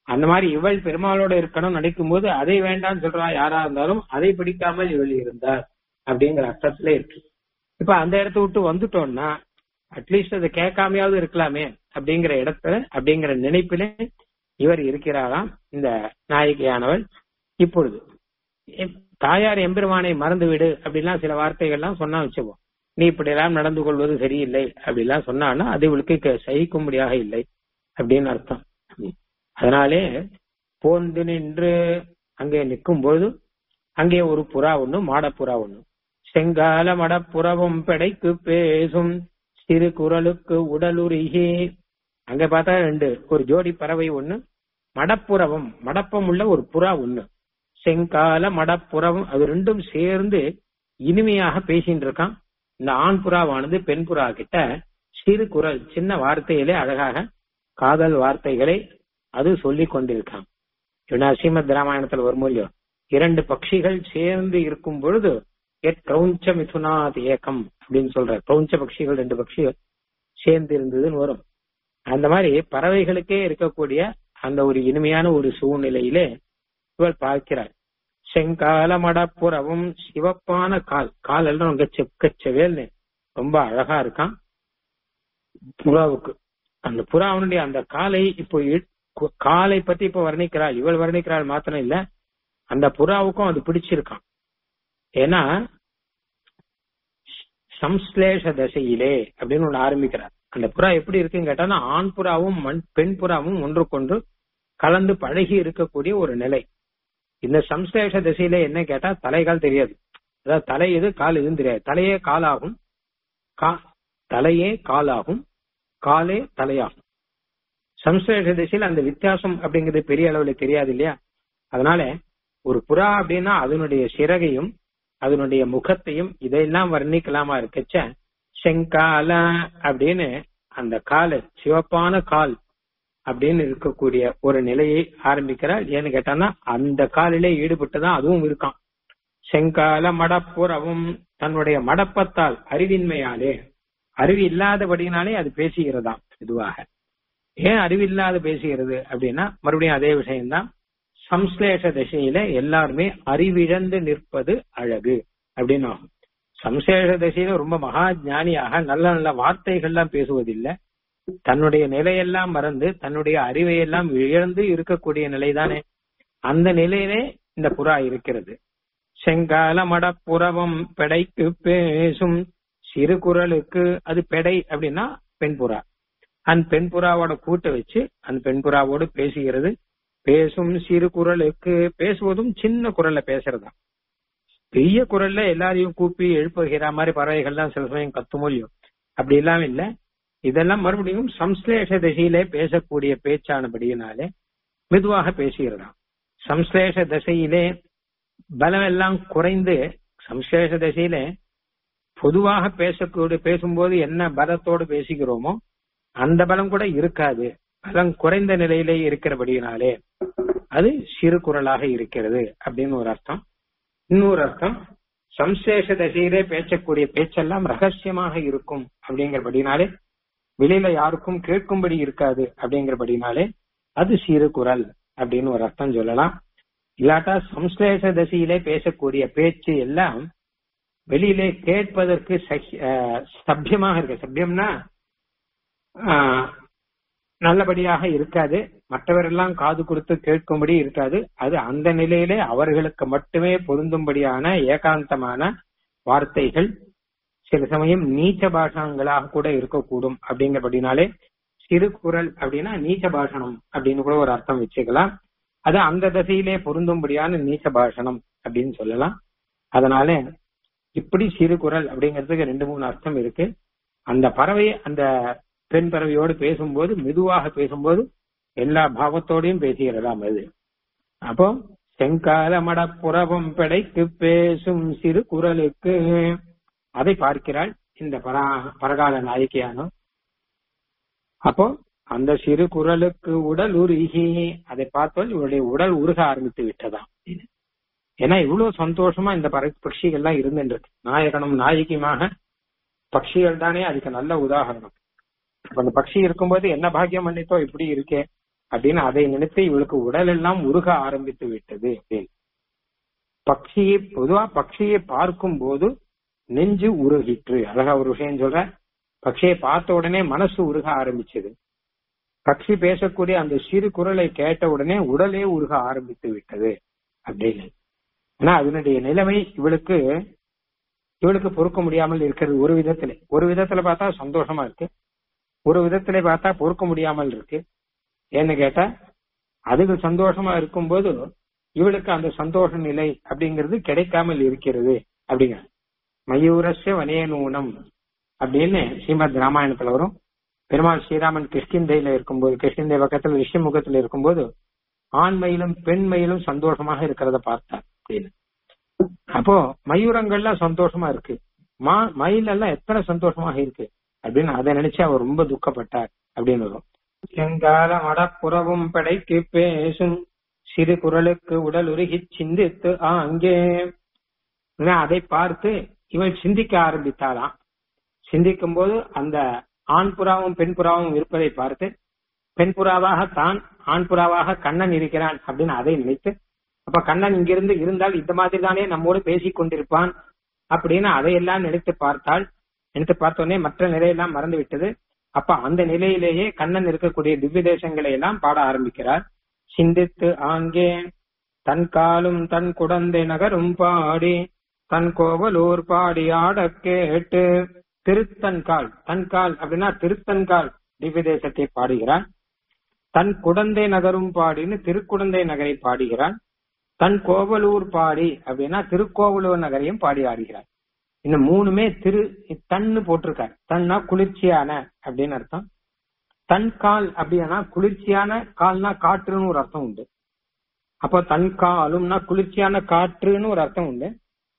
Speaker 1: அந்த மாதிரி இவள் பெருமாளோட இருக்கணும் நினைக்கும் போது அதை வேண்டாம்னு சொல்றா யாரா இருந்தாலும் அதை பிடிக்காமல் இவள் இருந்தார் அப்படிங்கிற அர்த்தத்துல இருக்கு இப்ப அந்த இடத்த விட்டு வந்துட்டோம்னா அட்லீஸ்ட் அதை கேட்காமையாவது இருக்கலாமே அப்படிங்கிற இடத்துல அப்படிங்கிற நினைப்பிலே இவர் இருக்கிறாராம் இந்த நாயகியானவள் இப்பொழுது எம்- தாயார் எம்பெருமானை மறந்து விடு அப்படிலாம் சில வார்த்தைகள்லாம் சொன்னா வச்சுப்போம் நீ இப்படி எல்லாம் நடந்து கொள்வது சரியில்லை அப்படிலாம் சொன்னான்னா அது இவளுக்கு க- சகிக்கும்படியாக இல்லை அப்படின்னு அர்த்தம் அதனாலே போந்து நின்று அங்கே நிற்கும் பொழுது அங்கே ஒரு புறா ஒண்ணு மாடப்புறா ஒண்ணு செங்கால மடப்புறவும் பெடைக்கு பேசும் சிறு குரலுக்கு உடலுருகி அங்க பார்த்தா ரெண்டு ஒரு ஜோடி பறவை ஒண்ணு மடப்புறவம் மடப்பம் உள்ள ஒரு புறா ஒண்ணு செங்கால மடப்புறவும் அது ரெண்டும் சேர்ந்து இனிமையாக பேசிட்டு இருக்கான் இந்த ஆண் புறாவானது பெண் புறா கிட்ட சிறு குரல் சின்ன வார்த்தையிலே அழகாக காதல் வார்த்தைகளை அது சொல்லிக் கொண்டிருக்கான் இவனா ஸ்ரீமத் ராமாயணத்துல ஒரு மூலியம் இரண்டு பட்சிகள் சேர்ந்து இருக்கும் பொழுது எட் கிரௌஞ்ச மிதுனாத் ஏக்கம் அப்படின்னு சொல்ற கிரௌஞ்ச பட்சிகள் ரெண்டு பட்சிகள் சேர்ந்து இருந்ததுன்னு வரும் அந்த மாதிரி பறவைகளுக்கே இருக்கக்கூடிய அந்த ஒரு இனிமையான ஒரு சூழ்நிலையிலே இவள் பார்க்கிறாள் செங்கால மடப்புறவும் சிவப்பான கால் கால் எல்லாம் ரொம்ப செக்கச்சவேல்னு ரொம்ப அழகா இருக்கான் புறாவுக்கு அந்த புறாவனுடைய அந்த காலை இப்போ இ- கு- காலை பத்தி இப்ப வர்ணிக்கிறாள் இவள் வர்ணிக்கிறாள் மாத்திரம் இல்ல அந்த புறாவுக்கும் அது பிடிச்சிருக்கான் ஏன்னா சம்ஸ்லேஷ தசையிலே அப்படின்னு ஒண்ணு ஆரம்பிக்கிறார் அந்த புறா எப்படி இருக்குன்னு கேட்டானா ஆண் புறாவும் மண் பெண் புறாவும் ஒன்றுக்கொன்று கலந்து பழகி இருக்கக்கூடிய ஒரு நிலை இந்த சம்ஸ்லேஷ திசையில என்ன கேட்டா தலைகால் தெரியாது அதாவது தலை எது கால் எதுவும் தெரியாது தலையே காலாகும் கா தலையே காலாகும் காலே தலையாகும் சம்ஸ்லேஷ திசையில அந்த வித்தியாசம் அப்படிங்கிறது பெரிய அளவுல தெரியாது இல்லையா அதனால ஒரு புறா அப்படின்னா அதனுடைய சிறகையும் அதனுடைய முகத்தையும் இதையெல்லாம் வர்ணிக்கலாமா இருக்கச்ச செங்கால அப்படின்னு அந்த காலு சிவப்பான கால் அப்படின்னு இருக்கக்கூடிய ஒரு நிலையை ஆரம்பிக்கிறார் ஏன்னு கேட்டான்னா அந்த காலிலே ஈடுபட்டுதான் அதுவும் இருக்கான் செங்கால மடப்புறவும் தன்னுடைய மடப்பத்தால் அறிவின்மையாலே அறிவு இல்லாதபடினாலே அது பேசுகிறதாம் இதுவாக ஏன் அறிவில்லாத பேசுகிறது அப்படின்னா மறுபடியும் அதே விஷயம்தான் சம்ஸ்லேஷ திசையில எல்லாருமே அறிவிழந்து நிற்பது அழகு அப்படின்னு ஆகும் சம்சேஷ திசையில ரொம்ப மகா ஞானியாக நல்ல நல்ல வார்த்தைகள்லாம் பேசுவதில்லை தன்னுடைய நிலையெல்லாம் மறந்து தன்னுடைய அறிவையெல்லாம் இழந்து இருக்கக்கூடிய நிலைதானே அந்த நிலையிலே இந்த புறா இருக்கிறது செங்கால மடப்புறவம் பெடைக்கு பேசும் சிறு குரலுக்கு அது பெடை அப்படின்னா பெண் புறா அந்த பெண் புறாவோட கூட்ட வச்சு அந்த பெண் புறாவோடு பேசுகிறது பேசும் சிறு குரலுக்கு பேசுவதும் சின்ன குரல்ல பேசுறதா பெரிய குரல்ல எல்லாரையும் கூப்பி எழுப்புகிற மாதிரி பறவைகள்லாம் சில சமயம் கத்துமொழியும் அப்படி எல்லாம் இல்ல இதெல்லாம் மறுபடியும் சம்ஸ்லேஷ திசையிலே பேசக்கூடிய பேச்சானபடியினாலே மெதுவாக பேசுகிறதாம் சம்ஸ்லேஷ திசையிலே பலம் எல்லாம் குறைந்து சம்ஸ்லேஷ திசையில பொதுவாக பேசக்கூடிய பேசும்போது என்ன பலத்தோடு பேசுகிறோமோ அந்த பலம் கூட இருக்காது பலம் குறைந்த நிலையிலே இருக்கிறபடியினாலே அது சிறு குரலாக இருக்கிறது அப்படின்னு ஒரு அர்த்தம் இன்னொரு அர்த்தம் சம்சேஷ தசையிலே பேசக்கூடிய பேச்செல்லாம் ரகசியமாக இருக்கும் அப்படிங்கிறபடினாலே வெளியில யாருக்கும் கேட்கும்படி இருக்காது அப்படிங்கிறபடினாலே அது சிறு குரல் அப்படின்னு ஒரு அர்த்தம் சொல்லலாம் இல்லாட்டா சம்ஸ்லேஷ தசையிலே பேசக்கூடிய பேச்சு எல்லாம் வெளியிலே கேட்பதற்கு சஹி- அஹ் சபியமாக இருக்கு சபியம்னா ஆஹ், நல்லபடியாக இருக்காது மற்றவரெல்லாம் காது கொடுத்து கேட்கும்படி இருக்காது அது அந்த நிலையிலே அவர்களுக்கு மட்டுமே பொருந்தும்படியான ஏகாந்தமான வார்த்தைகள் சில சமயம் நீச்ச பாஷணங்களாக கூட இருக்கக்கூடும் அப்படிங்கிறபடினாலே சிறு குரல் அப்படின்னா நீச்ச பாஷணம் அப்படின்னு கூட ஒரு அர்த்தம் வச்சுக்கலாம் அது அந்த தசையிலே பொருந்தும்படியான நீச்ச பாஷணம் அப்படின்னு சொல்லலாம் அதனால இப்படி சிறு குரல் அப்படிங்கிறதுக்கு ரெண்டு மூணு அர்த்தம் இருக்கு அந்த பறவை அந்த பெண் பறவையோடு பேசும்போது மெதுவாக பேசும்போது எல்லா பாவத்தோடையும் பேசுகிறதாம் அது அப்போ செங்கால மடப்புறவம் பெடைக்கு பேசும் சிறு குரலுக்கு அதை பார்க்கிறாள் இந்த பரா பரகால நாயகியானோ அப்போ அந்த சிறு குரலுக்கு உடல் உருகி அதை பார்த்தால் இவருடைய உடல் உருக ஆரம்பித்து விட்டதாம் ஏன்னா இவ்வளவு சந்தோஷமா இந்த பற பட்சிகள்லாம் இருந்துட்டு இருக்கு நாயகனும் நாயகியுமாக பட்சிகள் தானே அதுக்கு நல்ல உதாரணம் அப்ப அந்த பட்சி இருக்கும்போது என்ன பாக்கியம் பண்ணித்தோ இப்படி இருக்கே அப்படின்னு அதை நினைத்து இவளுக்கு உடல் எல்லாம் உருக ஆரம்பித்து விட்டது பக்ஷியை பொதுவா பக்ஷியை பார்க்கும் போது நெஞ்சு உருகிற்று அழகா ஒரு விஷயம் சொல்ற பக்ஷியை பார்த்த உடனே மனசு உருக ஆரம்பிச்சது பக்ஷி பேசக்கூடிய அந்த சிறு குரலை கேட்ட உடனே உடலே உருக ஆரம்பித்து விட்டது அப்படின்னு ஆனா அதனுடைய நிலைமை இவளுக்கு இவளுக்கு பொறுக்க முடியாமல் இருக்கிறது ஒரு விதத்துல ஒரு விதத்துல பார்த்தா சந்தோஷமா இருக்கு ஒரு விதத்துல பார்த்தா பொறுக்க முடியாமல் இருக்கு ஏன்னு கேட்டா அதுக்கு சந்தோஷமா இருக்கும்போது இவளுக்கு அந்த சந்தோஷ நிலை அப்படிங்கிறது கிடைக்காமல் இருக்கிறது அப்படிங்க மயூரஸ்ய வனேனூனம் அப்படின்னு ஸ்ரீமத் ராமாயணத்துல வரும் பெருமாள் ஸ்ரீராமன் கிருஷ்கிந்தையில இருக்கும்போது கிருஷ்கிந்தை பக்கத்துல ரிஷிமுகத்துல இருக்கும்போது ஆண்மையிலும் பெண்மையிலும் சந்தோஷமாக இருக்கிறத பார்த்தார் அப்படின்னு அப்போ மயூரங்கள்லாம் சந்தோஷமா இருக்கு மா மயில் எல்லாம் எத்தனை சந்தோஷமாக இருக்கு அப்படின்னு அதை நினைச்சு அவர் ரொம்ப துக்கப்பட்டார் அப்படின்னு வரும் செங்கால மடப்புறவும் படைக்கு பேசும் சிறு குரலுக்கு உடல் உருகி சிந்தித்து ஆ அங்கே அதை பார்த்து இவள் சிந்திக்க ஆரம்பித்தாளாம் சிந்திக்கும் போது அந்த ஆண் புறாவும் பெண் புறாவும் இருப்பதை பார்த்து பெண் புறாவாக தான் ஆண் புறாவாக கண்ணன் இருக்கிறான் அப்படின்னு அதை நினைத்து அப்ப கண்ணன் இங்கிருந்து இருந்தால் இந்த மாதிரி தானே நம்மோடு பேசிக் கொண்டிருப்பான் அப்படின்னு அதையெல்லாம் நினைத்து பார்த்தால் நினைத்து பார்த்தோன்னே மற்ற நிலையெல்லாம் மறந்து விட்டது அப்ப அந்த நிலையிலேயே கண்ணன் இருக்கக்கூடிய திவ்ய தேசங்களை எல்லாம் பாட ஆரம்பிக்கிறார் சிந்தித்து ஆங்கே தன் காலும் தன் குடந்தை நகரும் பாடி தன் கோவலூர் பாடி ஆட கேட்டு திருத்தன்கால் தன்கால் அப்படின்னா திருத்தன்கால் திவ்ய தேசத்தை பாடுகிறான் தன் குடந்தை நகரும் பாடின்னு திருக்குடந்தை நகரை பாடுகிறான் தன் கோவலூர் பாடி அப்படின்னா திருக்கோவலூர் நகரையும் பாடி ஆடுகிறார் இந்த மூணுமே திரு தன்னு போட்டிருக்கார் தன்னா குளிர்ச்சியான அப்படின்னு அர்த்தம் தன் கால் அப்படின்னா குளிர்ச்சியான கால்னா காற்றுன்னு ஒரு அர்த்தம் உண்டு அப்ப தன் காலும்னா குளிர்ச்சியான காற்றுன்னு ஒரு அர்த்தம் உண்டு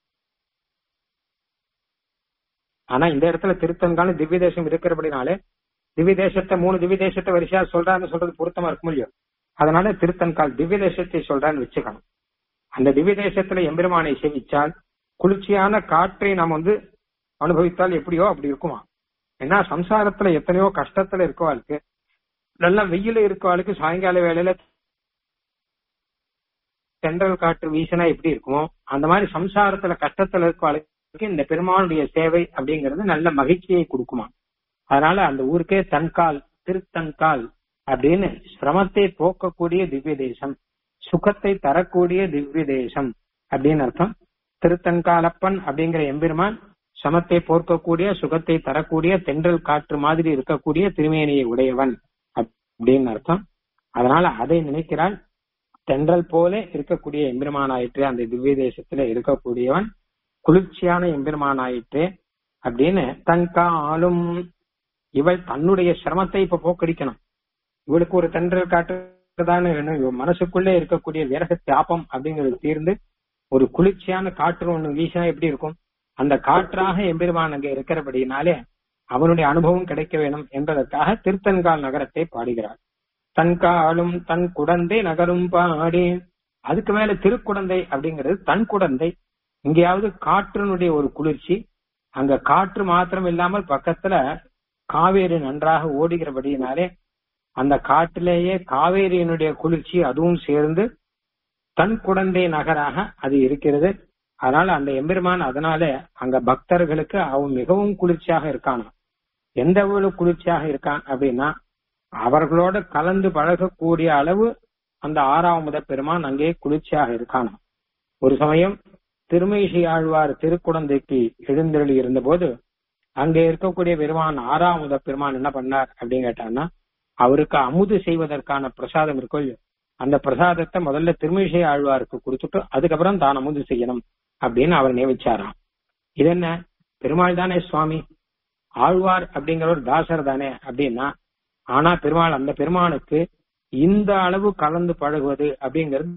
Speaker 1: ஆனா இந்த இடத்துல திருத்தங்கால திவ்ய தேசம் இருக்கிறபடினாலே திவ்ய தேசத்தை மூணு திவ்ய தேசத்தை வரிசையா சொல்றான்னு சொல்றது பொருத்தமா இருக்க முடியும் அதனால திருத்தன்கால் திவ்ய தேசத்தை சொல்றான்னு வச்சுக்கணும் அந்த திவ்ய தேசத்துல எம்பெருமானை சேவிச்சால் குளிர்ச்சியான காற்றை நாம் வந்து அனுபவித்தால் எப்படியோ அப்படி இருக்குமா ஏன்னா சம்சாரத்துல எத்தனையோ கஷ்டத்துல இருக்கவாளுக்கு நல்லா வெயில இருக்கவாளுக்கு சாயங்கால வேலையில தென்றல் காற்று வீசினா எப்படி இருக்குமோ அந்த மாதிரி சம்சாரத்துல கஷ்டத்துல இருக்கவாளுக்கு இந்த பெருமானுடைய சேவை அப்படிங்கிறது நல்ல மகிழ்ச்சியை கொடுக்குமா அதனால அந்த ஊருக்கே தன்கால் திருத்தன்கால் அப்படின்னு சிரமத்தை போக்கக்கூடிய திவ்ய தேசம் சுகத்தை தரக்கூடிய திவ்ய தேசம் அப்படின்னு அர்த்தம் திருத்தன்காலப்பன் அப்படிங்கிற எம்பெருமான் சமத்தை போர்க்கக்கூடிய சுகத்தை தரக்கூடிய தென்றல் காற்று மாதிரி இருக்கக்கூடிய திருமேனியை உடையவன் அப்படின்னு அர்த்தம் அதனால அதை நினைக்கிறாள் தென்றல் போல இருக்கக்கூடிய எம்பெருமானாயிற்று அந்த திவ்ய தேசத்துல இருக்கக்கூடியவன் குளிர்ச்சியான எம்பெருமானாயிற்று அப்படின்னு தன்கா ஆளும் இவள் தன்னுடைய சிரமத்தை இப்ப போக்கடிக்கணும் இவளுக்கு ஒரு தென்றல் காற்றுதானே வேணும் இவ மனசுக்குள்ளே இருக்கக்கூடிய விரக தியாபம் அப்படிங்கிறது தீர்ந்து ஒரு குளிர்ச்சியான காற்று ஒண்ணு வீசினா எப்படி இருக்கும் அந்த காற்றாக எம்பெருமான் அங்க இருக்கிறபடினாலே அவனுடைய அனுபவம் கிடைக்க வேணும் என்பதற்காக திருத்தன்கால் நகரத்தை பாடுகிறார் தன்காலும் தன் குடந்தை நகரும் பாடி அதுக்கு மேல திருக்குடந்தை அப்படிங்கிறது தன் குடந்தை இங்கேயாவது காற்றினுடைய ஒரு குளிர்ச்சி அங்க காற்று மாத்திரம் இல்லாமல் பக்கத்துல காவேரி நன்றாக ஓடுகிறபடியினாலே அந்த காட்டிலேயே காவேரியினுடைய குளிர்ச்சி அதுவும் சேர்ந்து தன் குழந்தை நகராக அது இருக்கிறது அதனால அந்த எம்பெருமான் அதனால அங்க பக்தர்களுக்கு அவன் மிகவும் குளிர்ச்சியாக இருக்கானா எந்த ஒரு குளிர்ச்சியாக இருக்கான் அப்படின்னா அவர்களோட கலந்து பழகக்கூடிய அளவு அந்த ஆறாவது பெருமான் அங்கே குளிர்ச்சியாக இருக்கானா ஒரு சமயம் திருமேஷி ஆழ்வார் திருக்குழந்தைக்கு எழுந்தருளி இருந்த போது அங்கே இருக்கக்கூடிய பெருமான் ஆறாவது பெருமான் என்ன பண்ணார் அப்படின்னு கேட்டான்னா அவருக்கு அமுது செய்வதற்கான பிரசாதம் இருக்கும் அந்த பிரசாதத்தை முதல்ல திருமிஷை ஆழ்வாருக்கு கொடுத்துட்டு அதுக்கப்புறம் தான் அமுது செய்யணும் அப்படின்னு அவர் நியமிச்சாராம் இது என்ன பெருமாள் தானே சுவாமி ஆழ்வார் அப்படிங்கிற ஒரு தாசர் தானே அப்படின்னா ஆனா பெருமாள் அந்த பெருமானுக்கு இந்த அளவு கலந்து பழகுவது அப்படிங்கிறது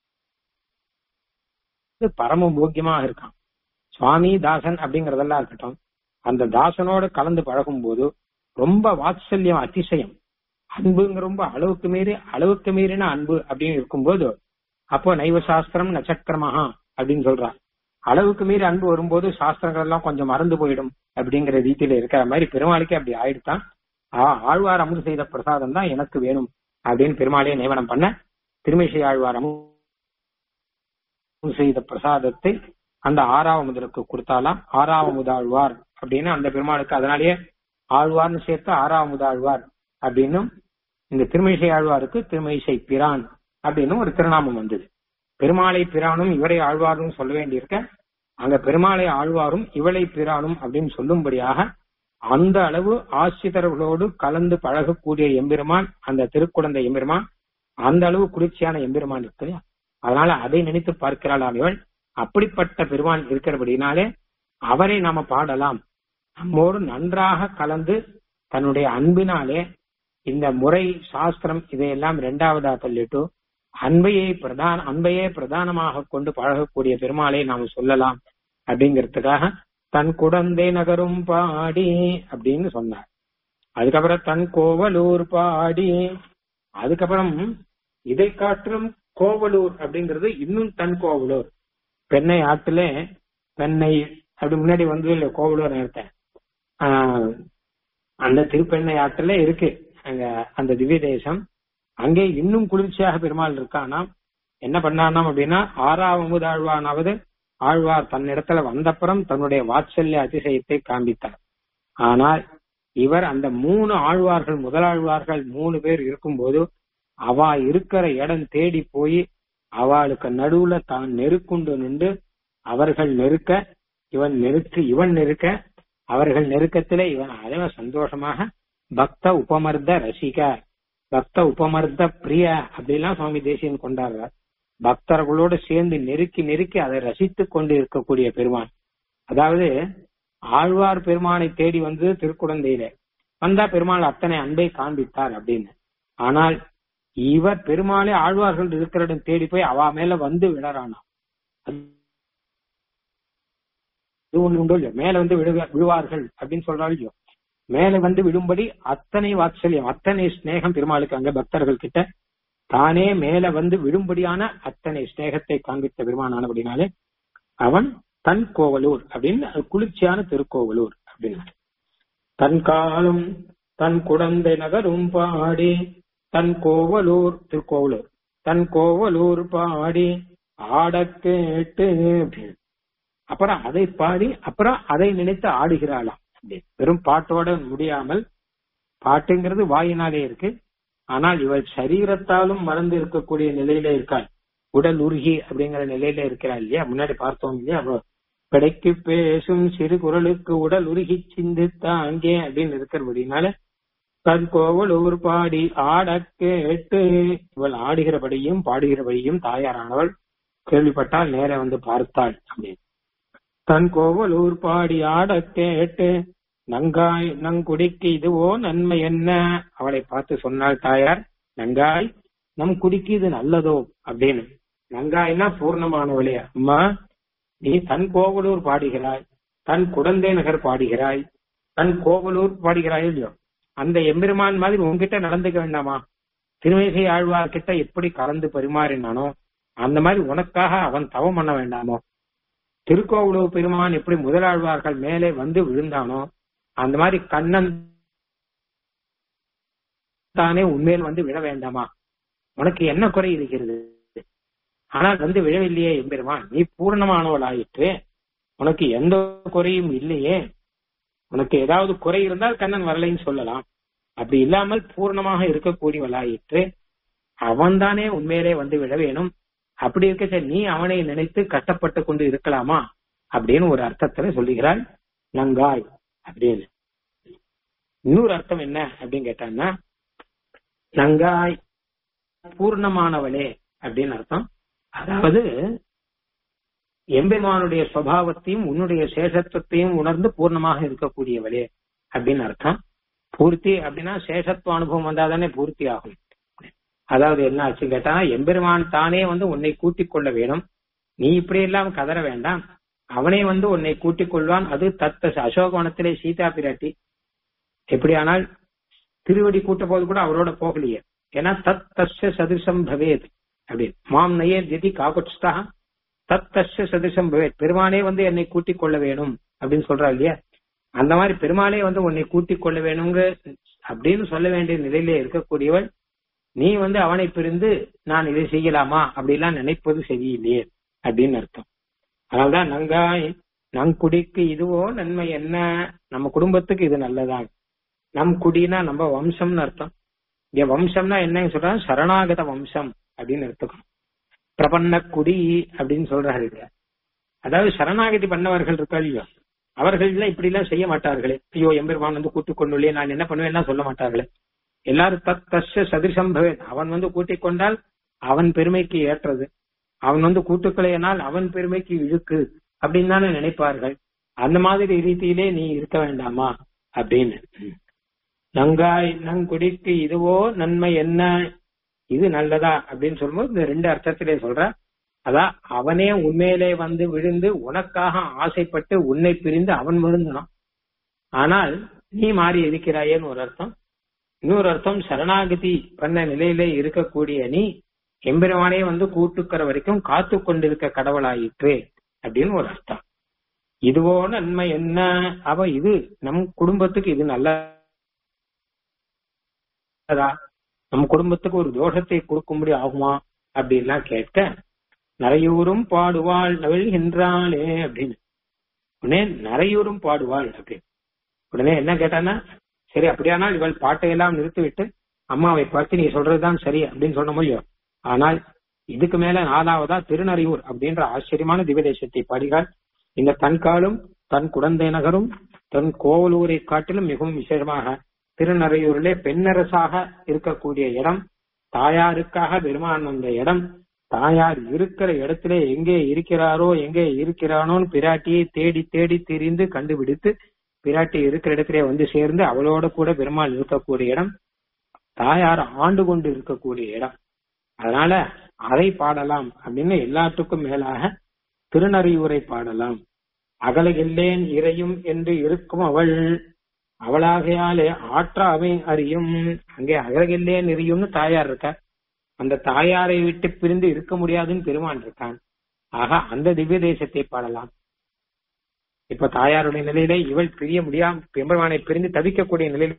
Speaker 1: பரம போக்கியமாக இருக்கான் சுவாமி தாசன் அப்படிங்கறதெல்லாம் இருக்கட்டும் அந்த தாசனோட கலந்து பழகும் போது ரொம்ப வாத்சல்யம் அதிசயம் அன்புங்கிற ரொம்ப அளவுக்கு மீறி அளவுக்கு மீறின அன்பு அப்படின்னு இருக்கும்போது அப்போ நைவ சாஸ்திரம் நச்சக்கிரமஹா அப்படின்னு சொல்றான் அளவுக்கு மீறி அன்பு வரும்போது சாஸ்திரங்கள் எல்லாம் கொஞ்சம் மறந்து போயிடும் அப்படிங்கிற ரீதியில இருக்கிற மாதிரி பெருமாளுக்கே அப்படி ஆயிடுத்தான் ஆழ்வார் அமுது செய்த பிரசாதம் தான் எனக்கு வேணும் அப்படின்னு பெருமாளையே நியமனம் பண்ண திருமிசை ஆழ்வாரமும் செய்த பிரசாதத்தை அந்த ஆறாவமுதலுக்கு கொடுத்தாலாம் ஆறாவமுதாழ்வார் அப்படின்னு அந்த பெருமாளுக்கு அதனாலேயே ஆழ்வார்னு சேர்த்து ஆறாவமுதாழ்வார் அப்படின்னும் இந்த திருமிசை ஆழ்வாருக்கு திருமிசை பிரான் அப்படின்னு ஒரு திருநாமம் வந்தது பெருமாளை பிரானும் இவரை ஆழ்வாரும் சொல்ல வேண்டியிருக்க அங்க பெருமாளை ஆழ்வாரும் இவளை பிரானும் அப்படின்னு சொல்லும்படியாக அந்த அளவு ஆசிரியர்களோடு கலந்து பழகக்கூடிய எம்பெருமான் அந்த திருக்குழந்தை எம்பெருமான் அந்த அளவு குளிர்ச்சியான எம்பெருமான் இருக்கு இல்லையா அதனால அதை நினைத்து பார்க்கிறாள் இவள் அப்படிப்பட்ட பெருமான் இருக்கிறபடினாலே அவரை நாம பாடலாம் நம்மோடு நன்றாக கலந்து தன்னுடைய அன்பினாலே இந்த முறை சாஸ்திரம் இதையெல்லாம் இரண்டாவதா தள்ளிட்டு அன்பையை பிரதான அன்பையே பிரதானமாக கொண்டு பழகக்கூடிய பெருமாளை நாம் சொல்லலாம் அப்படிங்கிறதுக்காக தன் குடந்தை நகரும் பாடி அப்படின்னு சொன்னார் அதுக்கப்புறம் தன் கோவலூர் பாடி அதுக்கப்புறம் இதை காட்டிலும் கோவலூர் அப்படிங்கிறது இன்னும் தன் கோவலூர் பெண்ணை ஆற்றுல பெண்ணை அப்படி முன்னாடி வந்து இல்ல கோவலூர் நேரத்தேன் அந்த திருப்பெண்ணை ஆற்றுல இருக்கு அங்க அந்த திவ்ய தேசம் அங்கே இன்னும் குளிர்ச்சியாக பெருமாள் இருக்கானாம் என்ன பண்ணானாம் அப்படின்னா ஆறாவது ஆழ்வானாவது ஆழ்வார் தன்னிடத்துல வந்தப்புறம் தன்னுடைய வாத்சல்ய அதிசயத்தை காண்பித்தார் ஆனால் இவர் அந்த மூணு ஆழ்வார்கள் முதலாழ்வார்கள் மூணு பேர் இருக்கும்போது அவா இருக்கிற இடம் தேடி போய் அவளுக்கு நடுவுல தான் நெருக்குண்டு நின்று அவர்கள் நெருக்க இவன் நெருக்க இவன் நெருக்க அவர்கள் நெருக்கத்திலே இவன் அதே சந்தோஷமாக பக்த உபமர்த ரசிக பக்த உபமர்த்த பிரிய அப்படிலாம் சுவாமி தேசியன் கொண்டாடுறார் பக்தர்களோடு சேர்ந்து நெருக்கி நெருக்கி அதை ரசித்துக் கொண்டு இருக்கக்கூடிய பெருமான் அதாவது ஆழ்வார் பெருமானை தேடி வந்து திருக்குழந்தையில வந்தா பெருமாள் அத்தனை அன்பை காண்பித்தார் அப்படின்னு ஆனால் இவர் பெருமாளே ஆழ்வார்கள் இருக்கிற இடம் தேடி போய் அவ மேல வந்து விழறானா இது ஒண்ணு உண்டோ இல்லையோ மேல வந்து விழுவ விழுவார்கள் அப்படின்னு சொல்றாள் இல்லையோ மேல வந்து விழும்படி அத்தனை வாத்சல்யம் அத்தனை ஸ்நேகம் பெருமாளுக்கு அங்க பக்தர்கள் கிட்ட தானே மேல வந்து விழும்படியான அத்தனை ஸ்நேகத்தை காண்பித்த பெருமானானபடினாலே அவன் தன் கோவலூர் அப்படின்னு குளிர்ச்சியான திருக்கோவலூர் அப்படின்னு தன் காலும் தன் குழந்தை நகரும் பாடி தன் கோவலூர் திருக்கோவலூர் தன் கோவலூர் பாடி ஆட கேட்டு அப்புறம் அதை பாடி அப்புறம் அதை நினைத்து ஆடுகிறாளாம் வெறும் பாட்டோட முடியாமல் பாட்டுங்கிறது வாயினாலே இருக்கு ஆனால் இவள் சரீரத்தாலும் மறந்து இருக்கக்கூடிய நிலையில இருக்காள் உடல் உருகி அப்படிங்கிற நிலையில இருக்கிறாள் இல்லையா முன்னாடி பார்த்தோம் இல்லையா அவ கிடைக்கு பேசும் சிறு குரலுக்கு உடல் உருகி சிந்தித்தா அங்கே அப்படின்னு இருக்கிறபடினால தன் கோவல் ஒரு பாடி ஆட கேட்டு இவள் ஆடுகிறபடியும் பாடுகிறபடியும் தாயாரானவள் கேள்விப்பட்டால் நேர வந்து பார்த்தாள் அப்படின்னு தன் கோவலூர் பாடி ஆட கேட்டு நங்காய் நங்குடிக்கு இதுவோ நன்மை என்ன அவளை பார்த்து சொன்னாள் தாயார் நங்காய் நம் குடிக்கு இது நல்லதோ அப்படின்னு நங்காய்னா பூர்ணமானவளே அம்மா நீ தன் கோவலூர் பாடுகிறாய் தன் குடந்தை நகர் பாடுகிறாய் தன் கோவலூர் பாடுகிறாய் இல்லையோ அந்த எம்பெருமான் மாதிரி உன்கிட்ட நடந்துக்க வேண்டாமா திருமேசை ஆழ்வார் கிட்ட எப்படி கலந்து பரிமாறினானோ அந்த மாதிரி உனக்காக அவன் தவம் பண்ண வேண்டாமோ திருக்கோவிலூர் பெருமான் எப்படி முதலாழ்வார்கள் மேலே வந்து விழுந்தானோ அந்த மாதிரி கண்ணன் தானே உண்மையில் வந்து விழ வேண்டாமா உனக்கு என்ன குறை இருக்கிறது ஆனால் வந்து விழவில்லையே எம்பெருமான் நீ பூர்ணமானவள் ஆயிற்று உனக்கு எந்த குறையும் இல்லையே உனக்கு ஏதாவது குறை இருந்தால் கண்ணன் வரலைன்னு சொல்லலாம் அப்படி இல்லாமல் பூர்ணமாக இருக்கக்கூடியவளாயிற்று அவன்தானே உண்மையிலே வந்து விழ வேணும் அப்படி இருக்க நீ அவனை நினைத்து கட்டப்பட்டு கொண்டு இருக்கலாமா அப்படின்னு ஒரு அர்த்தத்துல சொல்லுகிறாள் நங்காய் அப்படின்னு இன்னொரு அர்த்தம் என்ன அப்படின்னு கேட்டான்னா நங்காய் பூர்ணமானவளே அப்படின்னு அர்த்தம் அதாவது எம்பெருமானுடைய சுவாவத்தையும் உன்னுடைய சேஷத்துவத்தையும் உணர்ந்து பூர்ணமாக இருக்கக்கூடியவளே அப்படின்னு அர்த்தம் பூர்த்தி அப்படின்னா சேஷத்துவ அனுபவம் வந்தாதானே பூர்த்தி ஆகும் அதாவது என்ன ஆச்சு கேட்டா எம்பெருமான் தானே வந்து உன்னை கூட்டிக் கொள்ள வேணும் நீ இப்படி எல்லாம் கதற வேண்டாம் அவனே வந்து உன்னை கூட்டிக் கொள்வான் அது தத்த அசோகவனத்திலே சீதா பிராட்டி எப்படியானால் திருவடி கூட்ட போது கூட அவரோட போகலையே ஏன்னா தத் தஸ்ய சதிசம் பவேத் அப்படின்னு மாம் நயர் ஜதி காகுட்ஸ்தா தத் தஸ்ய சதிசம் பவேத் பெருமானே வந்து என்னை கூட்டிக் கொள்ள வேணும் அப்படின்னு சொல்றா இல்லையா அந்த மாதிரி பெருமானே வந்து உன்னை கூட்டிக் கொள்ள வேணுங்க அப்படின்னு சொல்ல வேண்டிய நிலையிலே இருக்கக்கூடியவள் நீ வந்து அவனை பிரிந்து நான் இதை செய்யலாமா அப்படிலாம் நினைப்பது சரியில்லையே அப்படின்னு அர்த்தம் அதனால்தான் நங்காய் நங்குடிக்கு இதுவோ நன்மை என்ன நம்ம குடும்பத்துக்கு இது நல்லதான் நம் குடினா நம்ம வம்சம்னு அர்த்தம் இங்க வம்சம்னா என்னன்னு சொல்றா சரணாகத வம்சம் அப்படின்னு எடுத்துக்கணும் பிரபன்ன குடி அப்படின்னு சொல்றாரு இதுல. அதாவது சரணாகதி பண்ணவர்கள் இருக்கா இல்லையோ அவர்கள் எல்லாம் இப்படி எல்லாம் செய்ய மாட்டார்களே ஐயோ எம்பெருமான் வந்து கூட்டிக் கொண்டுள்ளே நான் என்ன பண்ணுவேன்னா சொல்ல மாட்டார்களே எல்லாரும் தத் தஸ்ய சதிருஷம் பவேத் அவன் வந்து கூட்டிக் கொண்டால் அவன் பெருமைக்கு ஏற்றது அவன் வந்து கூட்டுக்கலையினால் அவன் பெருமைக்கு இழுக்கு அப்படின்னு தானே நினைப்பார்கள் அந்த மாதிரி ரீதியிலே நீ இருக்க வேண்டாமா அப்படின்னு நங்காய் நங்குடிக்கு இதுவோ நன்மை என்ன இது நல்லதா அப்படின்னு சொல்லும்போது இந்த ரெண்டு அர்த்தத்திலே சொல்ற அதான் அவனே உண்மையிலே வந்து விழுந்து உனக்காக ஆசைப்பட்டு உன்னை பிரிந்து அவன் விழுந்தனான் ஆனால் நீ மாறி இருக்கிறாயேன்னு ஒரு அர்த்தம் இன்னொரு அர்த்தம் சரணாகதி பண்ண நிலையிலே இருக்கக்கூடிய நீ எம்பெருமானே வந்து கூட்டுக்கிற வரைக்கும் காத்து கொண்டிருக்க கடவுளாயிற்று அப்படின்னு ஒரு அர்த்தம் இதுவோ நன்மை என்ன அவ இது நம் குடும்பத்துக்கு இது நல்லதா நம் குடும்பத்துக்கு ஒரு தோஷத்தை கொடுக்கும்படி ஆகுமா அப்படின்லாம் கேட்க நரையூரும் பாடுவாள் நவிழ்கின்றாளே அப்படின்னு உடனே நரையூரும் பாடுவாள் அப்படின்னு உடனே என்ன கேட்டானா சரி அப்படியானால் இவள் பாட்டையெல்லாம் நிறுத்திவிட்டு அம்மாவை பார்த்து நீ சொல்றதுதான் சரி அப்படின்னு சொல்ல முடியும் ஆனால் இதுக்கு மேல நாலாவதா திருநறையூர் அப்படின்ற ஆச்சரியமான திவதேசத்தை பாடிகாள் இந்த தன்காலும் தன் குடந்தை நகரும் தன் கோவலூரை காட்டிலும் மிகவும் விசேஷமாக திருநறையூரிலே பெண்ணரசாக இருக்கக்கூடிய இடம் தாயாருக்காக பெருமான் வந்த இடம் தாயார் இருக்கிற இடத்துல எங்கே இருக்கிறாரோ எங்கே இருக்கிறானோன்னு பிராட்டியை தேடி தேடி திரிந்து கண்டுபிடித்து பிராட்டி இருக்கிற இடத்திலே வந்து சேர்ந்து அவளோட கூட பெருமாள் இருக்கக்கூடிய இடம் தாயார் ஆண்டு கொண்டு இருக்கக்கூடிய இடம் அதனால அதை பாடலாம் அப்படின்னு எல்லாத்துக்கும் மேலாக திருநறிவுரை பாடலாம் அகலகில்லேன் இறையும் என்று இருக்கும் அவள் அவளாகையாலே ஆற்றாவை அறியும் அங்கே அகலகில்லேன் இறையும்னு தாயார் இருக்கா அந்த தாயாரை விட்டு பிரிந்து இருக்க முடியாதுன்னு பெருமான் இருக்கான் ஆக அந்த திவ்ய தேசத்தை பாடலாம் இப்ப தாயாருடைய நிலையில இவள் பிரிய முடியாம பெருமானை பிரிந்து தவிக்கக்கூடிய நிலையில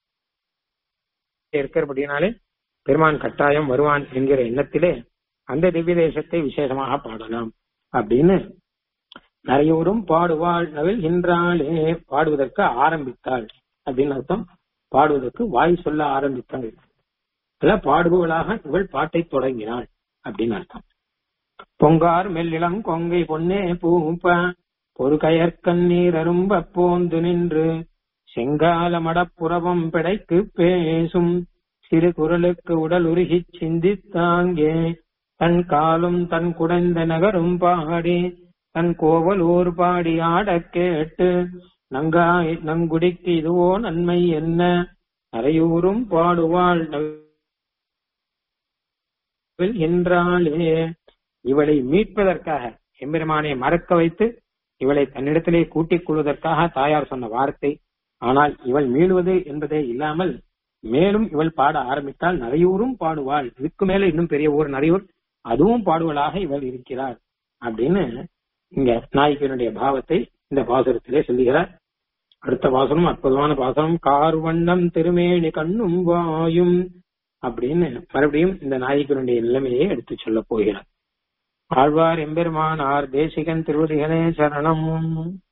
Speaker 1: இருக்கிறபடினாலே பெருமான் கட்டாயம் வருவான் என்கிற எண்ணத்திலே அந்த திவ்ய தேசத்தை விசேஷமாக பாடலாம் அப்படின்னு நிறையோரும் பாடுவாள் நவிழ்கின்றாளே பாடுவதற்கு ஆரம்பித்தாள் அப்படின்னு அர்த்தம் பாடுவதற்கு வாய் சொல்ல ஆரம்பித்தாள் அல்ல பாடுபவளாக இவள் பாட்டை தொடங்கினாள் அப்படின்னு அர்த்தம் பொங்கார் மெல்லிளம் கொங்கை பொன்னே பூப்ப பொறு கயற்கண்ணீர் அரும்ப போந்து நின்று செங்கால மடப்புறவம் பிடைக்கு பேசும் சிறு குரலுக்கு உடல் உருகிச் சிந்தித்தாங்கே தன் காலும் தன் குடைந்த நகரும் பாடி தன் கோவலூர் பாடி ஆடக் கேட்டு நங்காய் நங்குடிக்கு இதுவோ நன்மை என்ன அரையூரும் பாடுவாள் என்றாலே இவளை மீட்பதற்காக எம்பெருமானை மறக்க வைத்து இவளை தன்னிடத்திலே கூட்டிக் கொள்வதற்காக தாயார் சொன்ன வார்த்தை ஆனால் இவள் மீளுவது என்பதே இல்லாமல் மேலும் இவள் பாட ஆரம்பித்தால் நிறையூரும் பாடுவாள் இதுக்கு மேல இன்னும் பெரிய ஊர் நிறையூர் அதுவும் பாடுவளாக இவள் இருக்கிறார் அப்படின்னு இங்க நாயகனுடைய பாவத்தை இந்த பாசுரத்திலே சொல்லுகிறார் அடுத்த பாசனம் அற்புதமான பாசனம் கார்வண்ணம் திருமேனி கண்ணும் வாயும் அப்படின்னு மறுபடியும் இந்த நாயகனுடைய நிலைமையை எடுத்து சொல்ல போகிறார் ஆழ்வார் எம்பெருமானார் தேசிகன் திருவடிகளே சரணம்